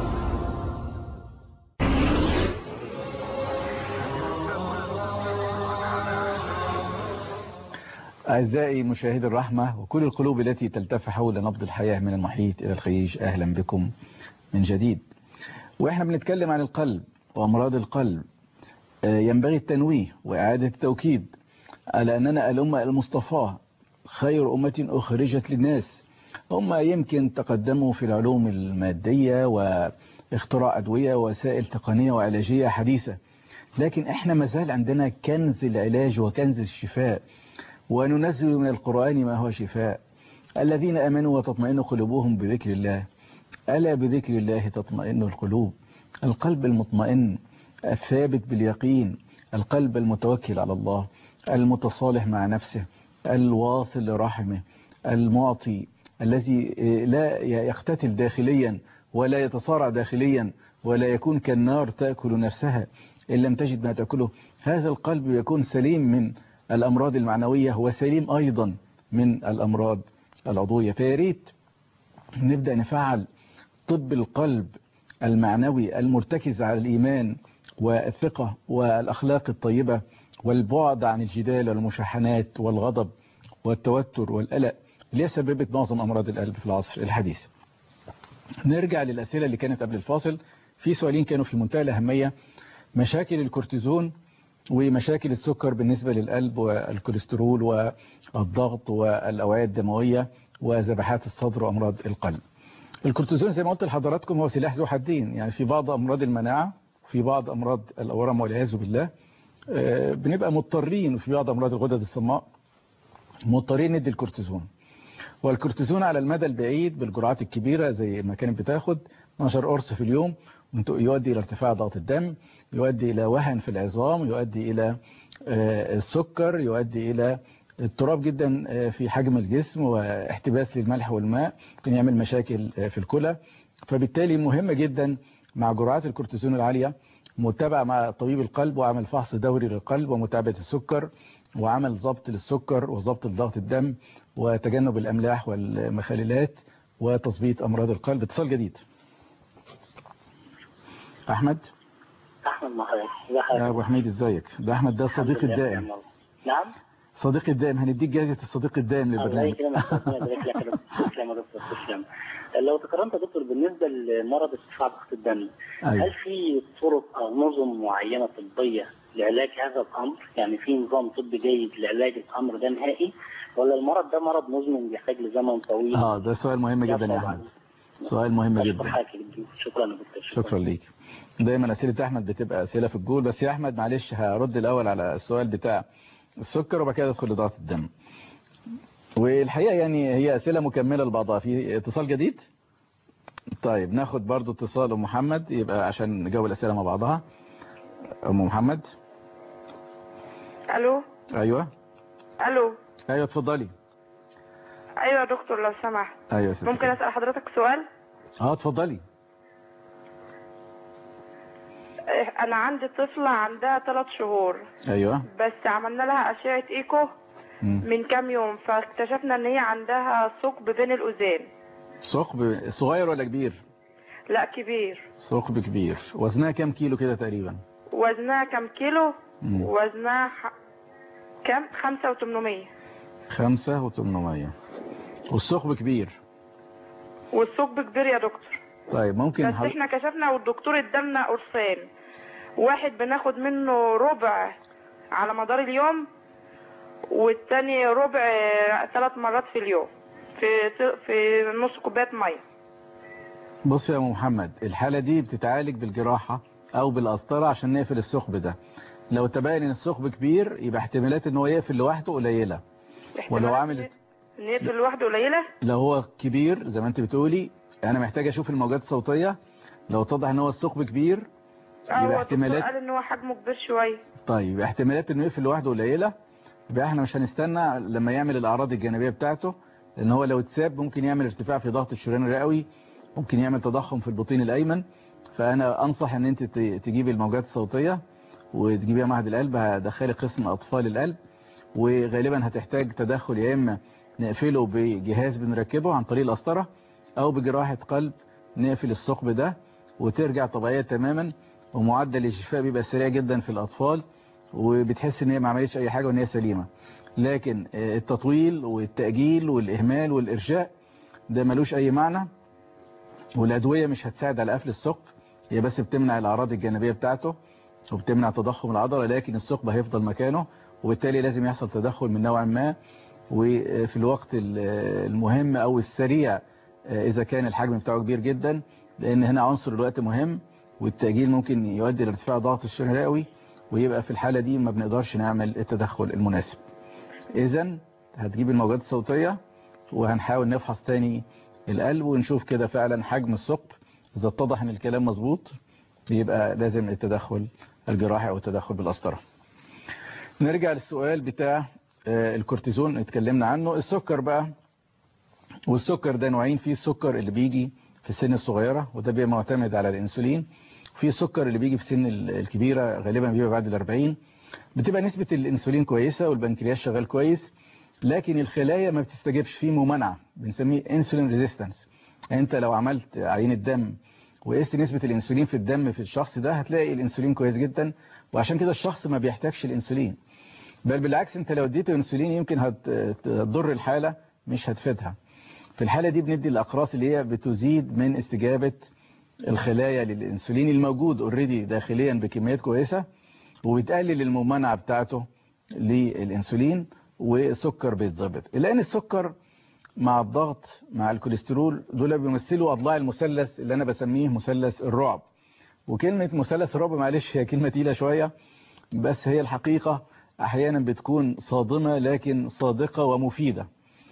أعزائي مشاهدي الرحمة وكل القلوب التي تلتف حول نبض الحياة من المحيط إلى الخليج أهلا بكم من جديد وإحنا بنتكلم عن القلب وأمراض القلب ينبغي التنويه وإعادة التوكيد على أننا الأمة المصطفاة خير أمة أخرجت للناس هم يمكن تقدموا في العلوم المادية واختراع أدوية وسائل تقنية وعلاجية حديثة لكن إحنا مازال عندنا كنز العلاج وكنز الشفاء وننزل من القرآن ما هو شفاء الذين أمنوا وتطمئن قلوبهم بذكر الله ألا بذكر الله تطمئن القلوب القلب المطمئن الثابت باليقين القلب المتوكل على الله المتصالح مع نفسه الواصل لرحمه المعطي الذي لا يقتتل داخليا ولا يتصارع داخليا ولا يكون كالنار تأكل نفسها إن لم تجد ما تأكله هذا القلب يكون سليم من الأمراض المعنوية وسليم أيضا من الأمراض العضوية فياريت نبدأ نفعل طب القلب المعنوي المرتكز على الإيمان والثقة والأخلاق الطيبة والبعد عن الجدال والمشاحنات والغضب والتوتر والقلق اللي هي سببت معظم أمراض القلب في العصر الحديث نرجع للأسئلة اللي كانت قبل الفاصل في سؤالين كانوا في منتهى الأهمية مشاكل الكورتيزون ومشاكل السكر بالنسبة للقلب والكوليسترول والضغط والأوعية الدموية وذبحات الصدر وأمراض القلب الكورتيزون زي ما قلت لحضراتكم هو سلاح ذو حدين يعني في بعض أمراض المناعة في بعض أمراض الأورام والعياذ بالله بنبقى مضطرين في بعض أمراض الغدد الصماء مضطرين ندي الكورتيزون والكورتيزون على المدى البعيد بالجرعات الكبيرة زي ما كانت بتاخد 12 قرص في اليوم يؤدي إلى ارتفاع ضغط الدم يؤدي إلى وهن في العظام يؤدي إلى السكر يؤدي إلى اضطراب جدا في حجم الجسم واحتباس للملح والماء ممكن يعمل مشاكل في الكلى فبالتالي مهم جدا مع جرعات الكورتيزون العالية متابعة مع طبيب القلب وعمل فحص دوري للقلب ومتابعة السكر وعمل ضبط للسكر وضبط ضغط الدم وتجنب الأملاح والمخللات وتظبيط أمراض القلب اتصال جديد أحمد احمد محمد ازي يا حضرتك ابو حميد ازيك ده احمد ده الحمد صديقي لله الدائم بنعم الله. نعم صديقي الدائم هنديك جائزة الصديق الدائم الله للبرنامج يكرمك ربنا يبارك لك يا دكتور تسلم يا دكتور تسلم لو تكرمت يا دكتور بالنسبه لمرض ارتفاع ضغط الدم أيوة. هل في طرق او نظم معينه طبيه لعلاج هذا الامر يعني في نظام طبي جيد لعلاج الامر ده نهائي ولا المرض ده مرض مزمن بيحتاج لزمن طويل اه ده سؤال مهم جدا يا احمد سؤال مهم أشكر جدا حضرتك جدا. شكرا يا دكتور شكرا ليك دايما اسئله احمد بتبقى اسئله في الجول بس يا احمد معلش هرد الاول على السؤال بتاع السكر وبعد كده ادخل لضغط الدم والحقيقه يعني هي اسئله مكمله لبعضها في اتصال جديد طيب ناخد برضو اتصال ام محمد يبقى عشان نجاوب الاسئله مع بعضها ام محمد الو ايوه الو ايوه اتفضلي ايوه يا دكتور لو سمحت ايوه يا ستي ممكن اسال حضرتك سؤال اه اتفضلي إيه، انا عندي طفله عندها ثلاث شهور ايوه بس عملنا لها اشعه ايكو مم. من كام يوم فاكتشفنا ان هي عندها ثقب بين الاذان ثقب صغير ولا كبير لا كبير ثقب كبير وزنها كام كيلو كده تقريبا وزنها كام كيلو مم. وزنها ح... كام خمسة وتمنمية خمسة وتمنمية والثقب كبير والثقب كبير يا دكتور طيب ممكن بس حض... احنا كشفنا والدكتور ادالنا قرصين واحد بناخد منه ربع على مدار اليوم والتاني ربع ثلاث مرات في اليوم في في نص كوبايه ميه بص يا أم محمد الحالة دي بتتعالج بالجراحة او بالقسطرة عشان نقفل الثقب ده لو تبين ان الثقب كبير يبقى احتمالات ان هو يقفل لوحده قليلة ولو عملت ان يقتل لوحده قليله لو هو كبير زي ما انت بتقولي انا محتاج اشوف الموجات الصوتية لو اتضح ان هو الثقب كبير اه يبقى هو الدكتور احتمالات قال ان هو حجمه كبير شويه طيب احتمالات انه يقفل لوحده قليله يبقى احنا مش هنستنى لما يعمل الاعراض الجانبيه بتاعته لان هو لو اتساب ممكن يعمل ارتفاع في ضغط الشريان الرئوي ممكن يعمل تضخم في البطين الايمن فانا انصح ان انت ت- تجيبي الموجات الصوتيه وتجيبيها معهد القلب هدخلي قسم اطفال القلب وغالبا هتحتاج تدخل يا اما نقفله بجهاز بنركبه عن طريق القسطره او بجراحه قلب نقفل الثقب ده وترجع طبيعيه تماما ومعدل الشفاء بيبقى سريع جدا في الاطفال وبتحس ان هي ما عملتش اي حاجه وان هي سليمه لكن آه، التطويل والتاجيل والاهمال والارجاء ده ملوش اي معنى والادويه مش هتساعد على قفل الثقب هي بس بتمنع الاعراض الجانبيه بتاعته وبتمنع تضخم العضله لكن الثقب هيفضل مكانه وبالتالي لازم يحصل تدخل من نوع ما وفي الوقت ال- المهم او السريع آه، اذا كان الحجم بتاعه كبير جدا لان هنا عنصر الوقت مهم والتاجيل ممكن يؤدي لارتفاع ضغط الشريان الرئوي ويبقى في الحالة دي ما بنقدرش نعمل التدخل المناسب اذا هتجيب الموجات الصوتية وهنحاول نفحص تاني القلب ونشوف كده فعلا حجم الثقب اذا اتضح ان الكلام مظبوط يبقى لازم التدخل الجراحي او التدخل بالقسطرة نرجع للسؤال بتاع آه، الكورتيزون اتكلمنا عنه السكر بقى والسكر ده نوعين في السكر اللي بيجي في السن الصغيرة وده بيبقى معتمد على الانسولين في السكر اللي بيجي في السن ال- الكبيرة غالبا بيبقى بعد الأربعين بتبقى نسبة الانسولين كويسة والبنكرياس شغال كويس لكن الخلايا ما بتستجيبش فيه ممانعة بنسميه انسولين ريزيستنس انت لو عملت عينة دم وقست نسبة الانسولين في الدم في الشخص ده هتلاقي الانسولين كويس جدا وعشان كده الشخص ما بيحتاجش الانسولين بل بالعكس انت لو اديته انسولين يمكن هت- هتضر الحالة مش هتفيدها في الحالة دي بندي الأقراص اللي هي بتزيد من استجابة الخلايا للإنسولين الموجود اوريدي داخليا بكميات كويسة وبتقلل الممانعة بتاعته للإنسولين والسكر بيتظبط لأن السكر مع الضغط مع الكوليسترول دول بيمثلوا أضلاع المثلث اللي أنا بسميه مثلث الرعب وكلمة مثلث الرعب معلش هي كلمة تقيلة شوية بس هي الحقيقة أحيانا بتكون صادمة لكن صادقة ومفيدة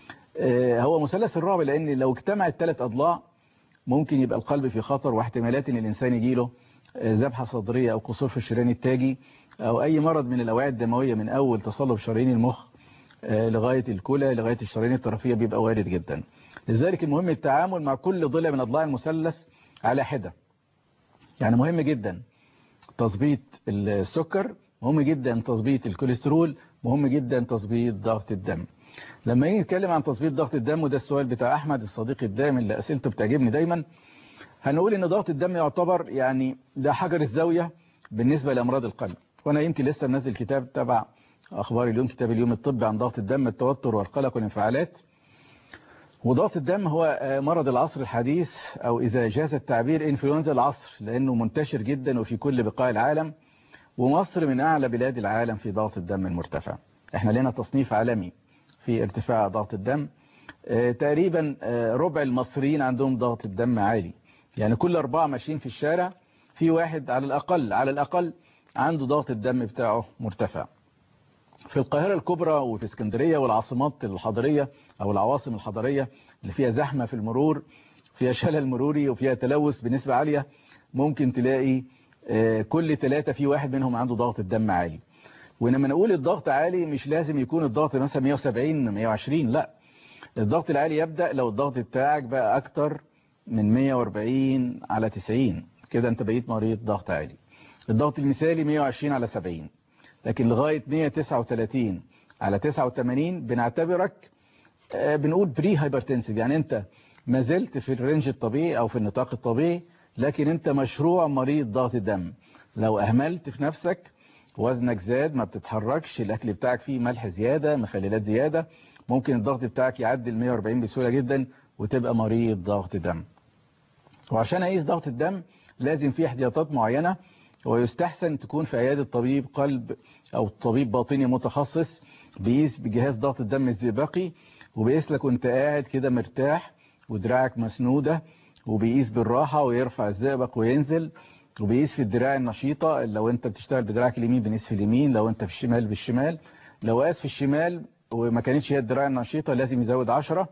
آه، هو مثلث الرعب لأن لو اجتمع الثلاث أضلاع ممكن يبقى القلب في خطر واحتمالات ان الانسان يجيله آه، ذبحه صدريه او قصور في الشريان التاجي او اي مرض من الاوعيه الدمويه من اول تصلب شرايين المخ آه، لغايه الكلى لغايه الشرايين الطرفيه بيبقى وارد جدا لذلك المهم التعامل مع كل ضلع من اضلاع المثلث على حده يعني مهم جدا تظبيط السكر مهم جدا تظبيط الكوليسترول مهم جدا تظبيط ضغط الدم لما نيجي نتكلم عن تظبيط ضغط الدم وده السؤال بتاع احمد الصديق الدائم اللي اسئلته بتعجبني دايما هنقول ان ضغط الدم يعتبر يعني ده حجر الزاوية بالنسبة لأمراض القلب وأنا يمكن لسه منزل كتاب تبع أخبار اليوم كتاب اليوم الطبي عن ضغط الدم التوتر والقلق والانفعالات وضغط الدم هو مرض العصر الحديث أو إذا جاز التعبير إنفلونزا العصر لأنه منتشر جدا وفي كل بقاع العالم ومصر من أعلى بلاد العالم في ضغط الدم المرتفع احنا لنا تصنيف عالمي في ارتفاع ضغط الدم اه تقريبا اه ربع المصريين عندهم ضغط الدم عالي يعني كل أربعة ماشيين في الشارع في واحد على الأقل على الأقل عنده ضغط الدم بتاعه مرتفع في القاهرة الكبرى وفي اسكندرية والعاصمات الحضرية أو العواصم الحضرية اللي فيها زحمة في المرور فيها شلل مروري وفيها تلوث بنسبة عالية ممكن تلاقي كل ثلاثة في واحد منهم عنده ضغط الدم عالي ولما نقول الضغط عالي مش لازم يكون الضغط مثلا 170 120 لا الضغط العالي يبدأ لو الضغط بتاعك بقى أكتر من 140 على 90 كده انت بقيت مريض ضغط عالي الضغط المثالي 120 على 70 لكن لغاية 139 على 89 بنعتبرك بنقول بري هايبرتنسيف يعني انت ما زلت في الرينج الطبيعي او في النطاق الطبيعي لكن انت مشروع مريض ضغط الدم لو اهملت في نفسك وزنك زاد ما بتتحركش الاكل بتاعك فيه ملح زيادة مخللات زيادة ممكن الضغط بتاعك يعدي ال 140 بسهولة جدا وتبقى مريض ضغط دم وعشان اقيس ضغط الدم لازم في احتياطات معينة ويستحسن تكون في عيادة طبيب قلب او طبيب باطني متخصص بيقيس بجهاز ضغط الدم الزئبقي وبيقيس لك وانت قاعد كده مرتاح ودراعك مسنودة وبيقيس بالراحة ويرفع الزئبق وينزل وبيقيس في الدراع النشيطة لو انت بتشتغل بدراعك اليمين بنقيس في اليمين لو انت في الشمال بالشمال لو قاس في الشمال وما كانتش هي الدراع النشيطة لازم يزود 10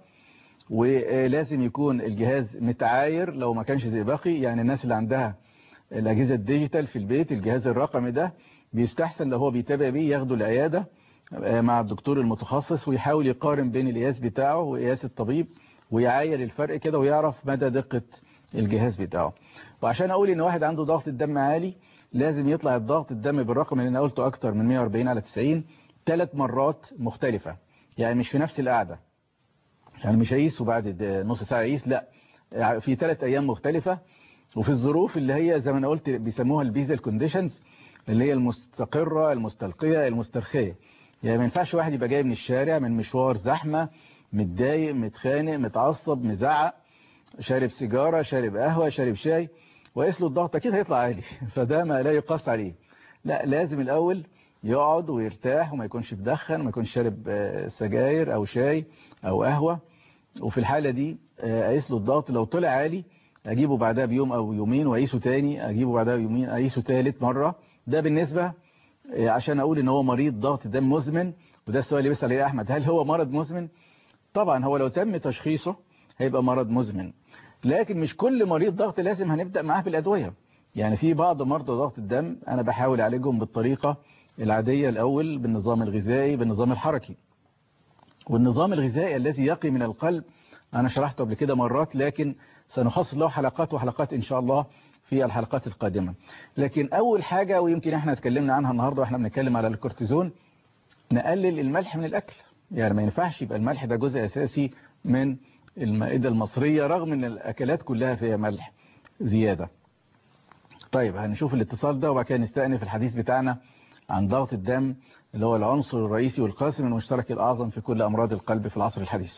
ولازم يكون الجهاز متعاير لو ما كانش زئبقي يعني الناس اللي عندها الأجهزة الديجيتال في البيت الجهاز الرقمي ده بيستحسن لو هو بيتابع بيه ياخده العيادة مع الدكتور المتخصص ويحاول يقارن بين القياس بتاعه وقياس الطبيب ويعاير الفرق كده ويعرف مدى دقة الجهاز بتاعه وعشان اقول ان واحد عنده ضغط الدم عالي لازم يطلع الضغط الدم بالرقم اللي انا قلته اكتر من 140 على 90 ثلاث مرات مختلفة يعني مش في نفس القعدة يعني مش هيقيس وبعد نص ساعة يقيس لا في ثلاث ايام مختلفة وفي الظروف اللي هي زي ما انا قلت بيسموها البيزل كونديشنز اللي هي المستقرة المستلقية المسترخية يعني ما ينفعش واحد يبقى جاي من الشارع من مشوار زحمة متضايق متخانق متعصب مزعق شارب سيجارة شارب قهوة شارب شاي وقيس له الضغط اكيد هيطلع عالي فده ما لا يقاس عليه لا لازم الاول يقعد ويرتاح وما يكونش بدخن ما يكونش شارب سجاير او شاي او قهوة وفي الحالة دي اقيس له الضغط لو طلع عالي اجيبه بعدها بيوم او يومين واقيسه تاني اجيبه بعدها بيومين اقيسه تالت مرة ده بالنسبة عشان اقول ان هو مريض ضغط دم مزمن وده السؤال اللي بيسأل عليه احمد هل هو مرض مزمن طبعا هو لو تم تشخيصه هيبقى مرض مزمن لكن مش كل مريض ضغط لازم هنبدأ معاه بالأدوية يعني في بعض مرضى ضغط الدم أنا بحاول أعالجهم بالطريقة العادية الأول بالنظام الغذائي بالنظام الحركي والنظام الغذائي الذي يقي من القلب أنا شرحته قبل كده مرات لكن سنخصص له حلقات وحلقات إن شاء الله في الحلقات القادمة لكن أول حاجة ويمكن احنا اتكلمنا عنها النهاردة واحنا بنتكلم على الكورتيزون نقلل الملح من الأكل يعني ما ينفعش يبقى الملح ده جزء أساسي من المائدة المصرية رغم ان الأكلات كلها فيها ملح زيادة طيب هنشوف الاتصال ده وبعد كده نستأنف الحديث بتاعنا عن ضغط الدم اللي هو العنصر الرئيسي والقاسم المشترك الأعظم في كل أمراض القلب في العصر الحديث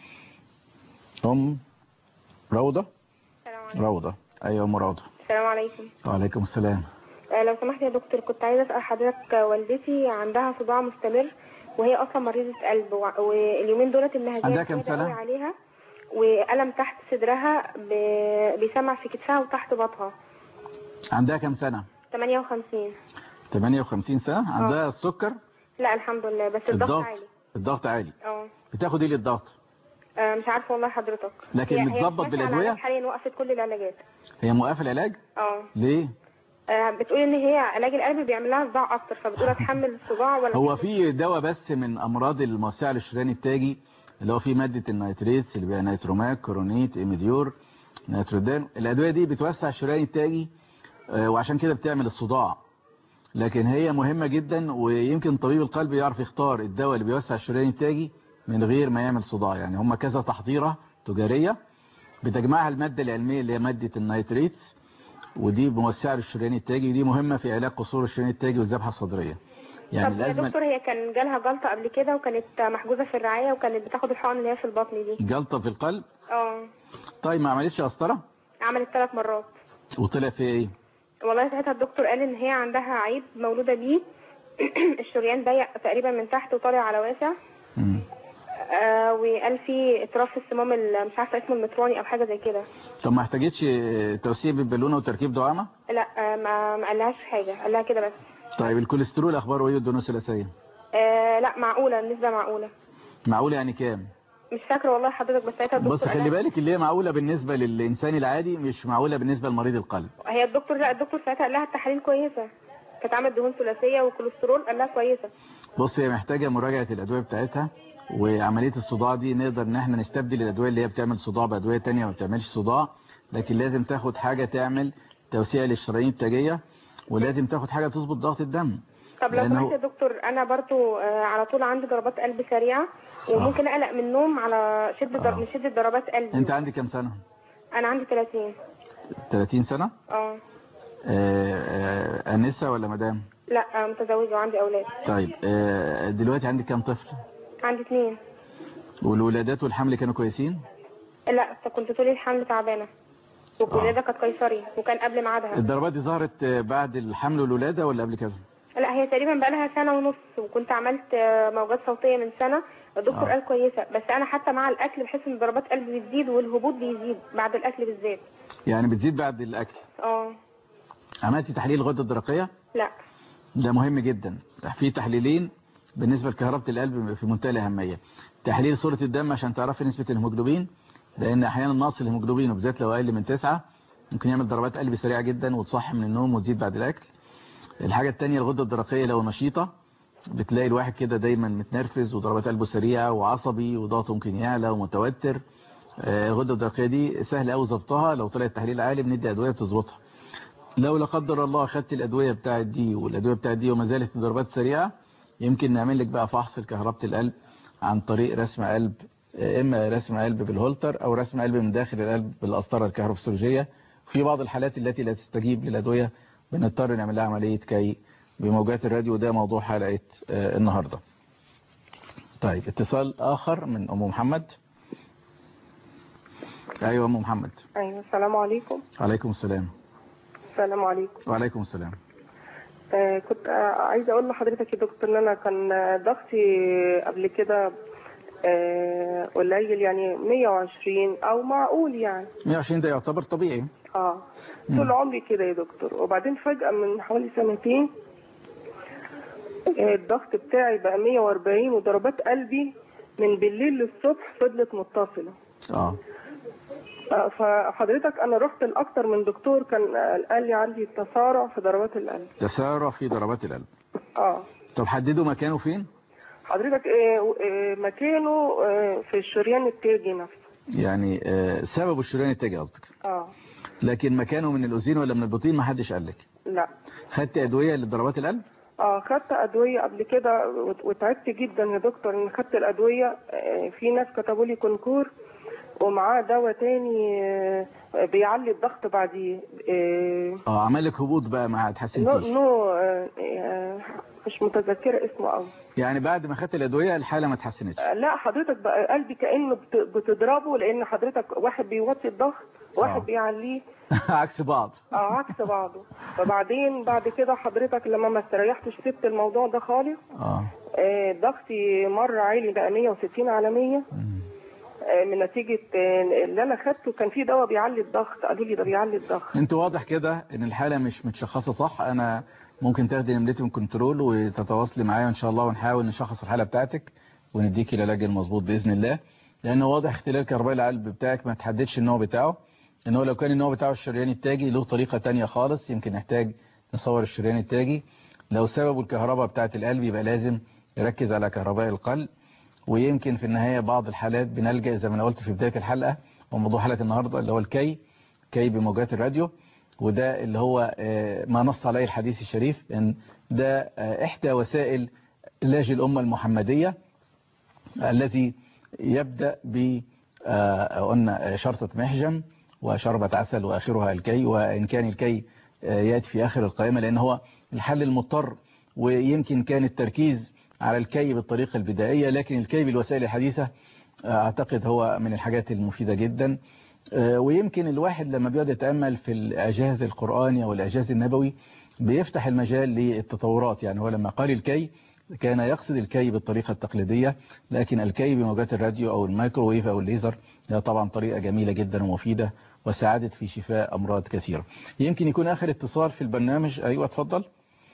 أم روضة روضة أيوة أم روضة السلام عليكم وعليكم السلام آه لو سمحت يا دكتور كنت عايزة أسأل حضرتك والدتي عندها صداع مستمر وهي أصلا مريضة قلب واليومين دولت إنها عندها كام سنة؟ عليها وألم تحت صدرها بيسمع في كتفها وتحت بطها عندها كام سنة 58 58 سنة عندها السكر لا الحمد لله بس الضغط عالي الضغط عالي اه بتاخد ايه للضغط آه مش عارفه والله حضرتك لكن هي متظبط بالادويه حاليا وقفت كل العلاجات هي موقفه العلاج اه ليه آه بتقول ان هي علاج القلب بيعمل لها صداع اكتر فبتقول اتحمل الصداع ولا هو في دواء بس من امراض الموسع الشريان التاجي اللي هو فيه مادة النيتريتس اللي بيها نيتروماك كورونيت ايميديور نيترودان الادوية دي بتوسع الشريان التاجي وعشان كده بتعمل الصداع لكن هي مهمة جدا ويمكن طبيب القلب يعرف يختار الدواء اللي بيوسع الشريان التاجي من غير ما يعمل صداع يعني هم كذا تحضيرة تجارية بتجمعها المادة العلمية اللي هي مادة النيتريتس ودي موسعة للشريان التاجي ودي مهمة في علاج قصور الشريان التاجي والذبحة الصدرية يعني طب يا الأزمة دكتور هي كان جالها جلطة قبل كده وكانت محجوزة في الرعاية وكانت بتاخد الحقن اللي هي في البطن دي جلطة في القلب اه طيب ما عملتش قسطرة عملت ثلاث مرات وطلع فيها ايه والله ساعتها الدكتور قال ان هي عندها عيب مولودة بيه الشريان ضيق تقريبا من تحت وطالع على واسع مم. آه وقال في اطراف في الصمام ال- مش عارفه اسمه المتروني او حاجه زي كده طب ما احتاجتش توسيع بالبالونة وتركيب دعامة لا آه ما ما قالهاش حاجه قال لها كده بس طيب الكوليسترول اخباره ايه والدهون الثلاثيه آه لا معقوله النسبه معقوله معقول يعني كام مش فاكره والله حضرتك بس ساعتها الدكتور بص خلي قالها- بالك اللي هي معقولة بالنسبة للإنسان العادي مش معقولة بالنسبة لمريض القلب هي الدكتور لا الدكتور ساعتها قال لها التحاليل كويسه كانت عامله دهون ثلاثيه وكوليسترول قال لها كويسه بص هي محتاجة مراجعة الأدوية بتاعتها وعملية الصداع دي نقدر ان احنا نستبدل الأدوية اللي هي بتعمل صداع بأدوية تانية ما بتعملش صداع لكن لازم تاخد حاجة تعمل توسيع للشرايين التاجية ولازم تاخد حاجة تظبط ضغط الدم طب لو لأنه- سمحت يا دكتور انا برضو آه، على طول عندي ضربات قلب سريعه وممكن اقلق من النوم على شده در... من شده ضربات قلبي انت عندك كام سنة انا عندي 30 30 سنة اه آه، آه، أنسة ولا مدام لا آه، متزوجه وعندي اولاد طيب آه، دلوقتي عندك كام طفل عندي اثنين والولادات والحمل كانوا كويسين لا كنت طول الحمل تعبانه والولاده كانت قيصري وكان قبل ميعادها الضربات دي ظهرت آه، بعد الحمل والولادة ولا قبل كده لا هي تقريبا بقى لها سنه ونص وكنت عملت آه، موجات صوتيه من سنه الدكتور آه. قال كويسه بس انا حتى مع الاكل بحس ان ضربات قلبي بتزيد والهبوط بيزيد بعد الاكل بالذات يعني بتزيد بعد الأكل اه عملتي تحليل الغدة الدرقية لا ده مهم جدا في تحليلين بالنسبة لكهربة القلب في منتهى الأهمية تحليل صورة الدم عشان تعرفي نسبة الهيموجلوبين لأن أحيانا نقص الهيموجلوبين وبالذات لو أقل من تسعة ممكن يعمل ضربات قلب سريعة جدا وتصح من النوم وتزيد بعد الأكل الحاجة التانية الغدة الدرقية لو نشيطة بتلاقي الواحد كده دايما متنرفز وضربات قلبه سريعة وعصبي وضغطه ممكن يعلى ومتوتر آه، الغدة الدرقية دي سهل قوي ظبطها لو طلع التحليل عالي بندي أدوية بتظبطها لو لا قدر الله خدت الأدوية بتاعت دي والأدوية بتاعت دي وما زالت ضربات سريعة يمكن نعمل لك بقى فحص لكهربة القلب عن طريق رسم قلب آه، إما رسم قلب بالهولتر أو رسم قلب من داخل القلب بالقسطرة الكهروفسيولوجية في بعض الحالات التي لا تستجيب للأدوية بنضطر نعمل لها عملية كي بموجات الراديو ده موضوع حلقة آه، النهاردة طيب اتصال آخر من أم محمد أيوة أم محمد ايوه السلام عليكم عليكم السلام السلام عليكم وعليكم السلام آه كنت آه عايزه اقول لحضرتك يا دكتور ان انا كان آه، ضغطي قبل كده آه قليل يعني 120 او معقول يعني 120 ده يعتبر طبيعي اه طول عمري كده يا دكتور وبعدين فجأة من حوالي سنتين آه، الضغط بتاعي بقى 140 وضربات قلبي من بالليل للصبح فضلت متصلة اه آه، فحضرتك انا رحت لاكتر من دكتور كان آه، قال لي عندي تسارع في ضربات القلب تسارع في ضربات القلب اه طب حددوا مكانه فين حضرتك آه، آه، مكانه آه، في الشريان التاجي نفسه يعني آه، سبب الشريان التاجي قصدك اه لكن مكانه من الأذين ولا من البطين ما حدش قال لك لا خدت أدوية لضربات القلب اه خدت ادويه قبل كده وت- وتعبت جدا يا دكتور ان خدت الادويه آه، في ناس كتبوا لي كونكور ومعاه دواء تاني آه، بيعلي الضغط بعديه آه، اه عمل لك هبوط بقى ما نو, اتحسنتيش نو آه، آه، مش متذكره اسمه قوي يعني بعد ما خدت الأدوية الحالة ما اتحسنتش لا حضرتك بقى قلبي كانه بت- بتضربه لان حضرتك واحد بيوطي الضغط واحد آه. بيعليه عكس بعض اه عكس بعضه فبعدين بعد كده حضرتك لما ما استريحتش سبت الموضوع ده خالص اه آه، ضغطي مرة عالي بقى 160 على 100 آه، من نتيجة آه، اللي أنا خدته كان في دواء بيعلي الضغط قالوا لي ده بيعلي الضغط انت واضح كده ان الحالة مش متشخصة صح انا ممكن تاخدي نمرتي من كنترول وتتواصلي معايا ان شاء الله ونحاول نشخص الحالة بتاعتك ونديكي العلاج المظبوط باذن الله لان واضح اختلال كهرباء القلب بتاعك ما تحددش النوع بتاعه ان هو لو كان النوع بتاعه الشريان التاجي له طريقة تانية خالص يمكن نحتاج نصور الشريان التاجي لو سببه الكهرباء بتاعة القلب يبقى لازم يركز على كهرباء القلب ويمكن في النهاية بعض الحالات بنلجأ زي ما انا قلت في بداية الحلقة وموضوع حلقة النهاردة اللي هو الكي كي بموجات الراديو وده اللي هو آه، ما نص عليه الحديث الشريف ان ده آه، احدى وسائل علاج الأمة المحمدية الذي يبدأ ب آه، قلنا آه، شرطة محجم وشربة عسل وآخرها الكي وإن كان الكي يأتي في آخر القائمة لأن هو الحل المضطر ويمكن كان التركيز على الكي بالطريقة البدائية لكن الكي بالوسائل الحديثة أعتقد هو من الحاجات المفيدة جدا ويمكن الواحد لما بيقعد يتأمل في الإعجاز القرآني أو الإعجاز النبوي بيفتح المجال للتطورات يعني هو لما قال الكي كان يقصد الكي بالطريقة التقليدية لكن الكي بموجات الراديو أو الميكروويف أو الليزر ده طبعا طريقة جميلة جدا ومفيدة وساعدت في شفاء أمراض كثيرة يمكن يكون آخر اتصال في البرنامج أيوة اتفضل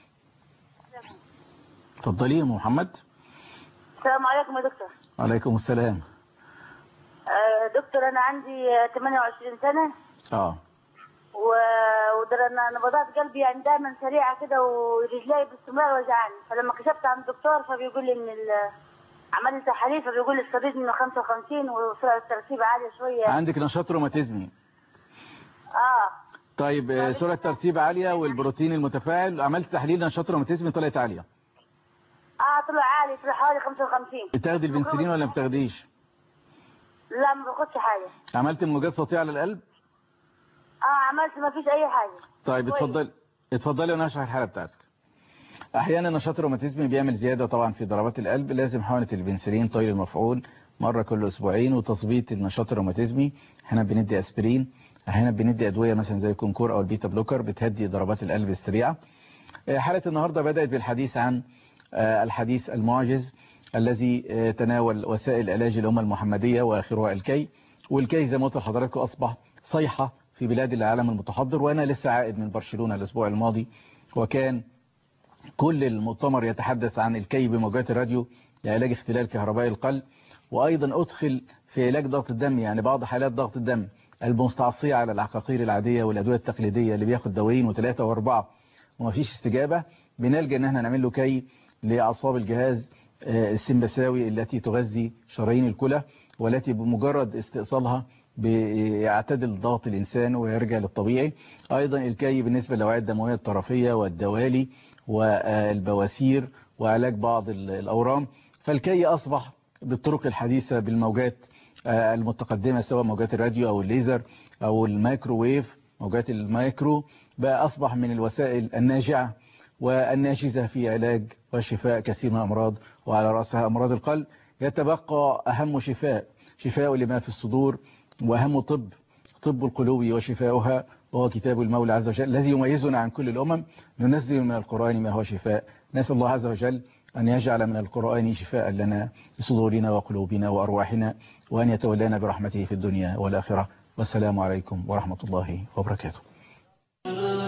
اتفضلي يا محمد السلام عليكم يا دكتور عليكم السلام آه دكتور انا عندي 28 سنه اه ودر انا نبضات قلبي يعني دايما سريعه كده ورجلي باستمرار وجعاني فلما كشفت عند الدكتور فبيقول لي ان عمل لي تحاليل فبيقول لي الصديد انه 55 وسرعه الترسيب عاليه شويه عندك نشاط روماتيزمي اه طيب سرعه ترسيب عاليه والبروتين المتفاعل عملت تحليل نشاط روماتيزمي طلعت عاليه اه طلع عالي طلع حوالي 55 بتاخدي البنسلين ولا ما بتاخديش لا ما باخدش حاجه عملت موجات سطيعه للقلب اه عملت ما فيش اي حاجه طيب اتفضل اتفضلي وانا هشرح الحاله بتاعتك احيانا نشاط الروماتيزم بيعمل زياده طبعا في ضربات القلب لازم حقنه البنسلين طويل المفعول مره كل اسبوعين وتظبيط النشاط الروماتيزمي احيانا بندي اسبرين احيانا بندي ادويه مثلا زي الكونكور او البيتا بلوكر بتهدي ضربات القلب السريعه حاله النهارده بدات بالحديث عن الحديث المعجز الذي تناول وسائل علاج الامه المحمديه واخرها الكي والكي زي ما قلت لحضراتكم اصبح صيحه في بلاد العالم المتحضر وأنا لسه عائد من برشلونة الأسبوع الماضي وكان كل المؤتمر يتحدث عن الكي بموجات الراديو لعلاج اختلال كهربائي القلب وأيضا أدخل في علاج ضغط الدم يعني بعض حالات ضغط الدم المستعصية على العقاقير العادية والأدوية التقليدية اللي بياخد دوايين وثلاثة وأربعة وما فيش استجابة بنلجأ إن احنا نعمل له كي لأعصاب الجهاز السمبساوي التي تغذي شرايين الكلى والتي بمجرد استئصالها بيعتدل ضغط الإنسان ويرجع للطبيعي أيضا الكي بالنسبة للأوعية الدموية الطرفية والدوالي والبواسير وعلاج بعض الأورام فالكي أصبح بالطرق الحديثة بالموجات المتقدمة سواء موجات الراديو أو الليزر أو الميكروويف موجات المايكرو بقى أصبح من الوسائل الناجعة والناجزة في علاج وشفاء كثير من الأمراض وعلى رأسها أمراض القلب يتبقى أهم شفاء شفاء لما في الصدور وأهم طب طب القلوب وشفاؤها وهو كتاب المولى عز وجل الذي يميزنا عن كل الأمم ننزل من القرآن ما هو شفاء نسأل الله عز وجل أن يجعل من القرآن شفاء لنا لصدورنا وقلوبنا وأرواحنا وأن يتولانا برحمته في الدنيا والآخرة والسلام عليكم ورحمة الله وبركاته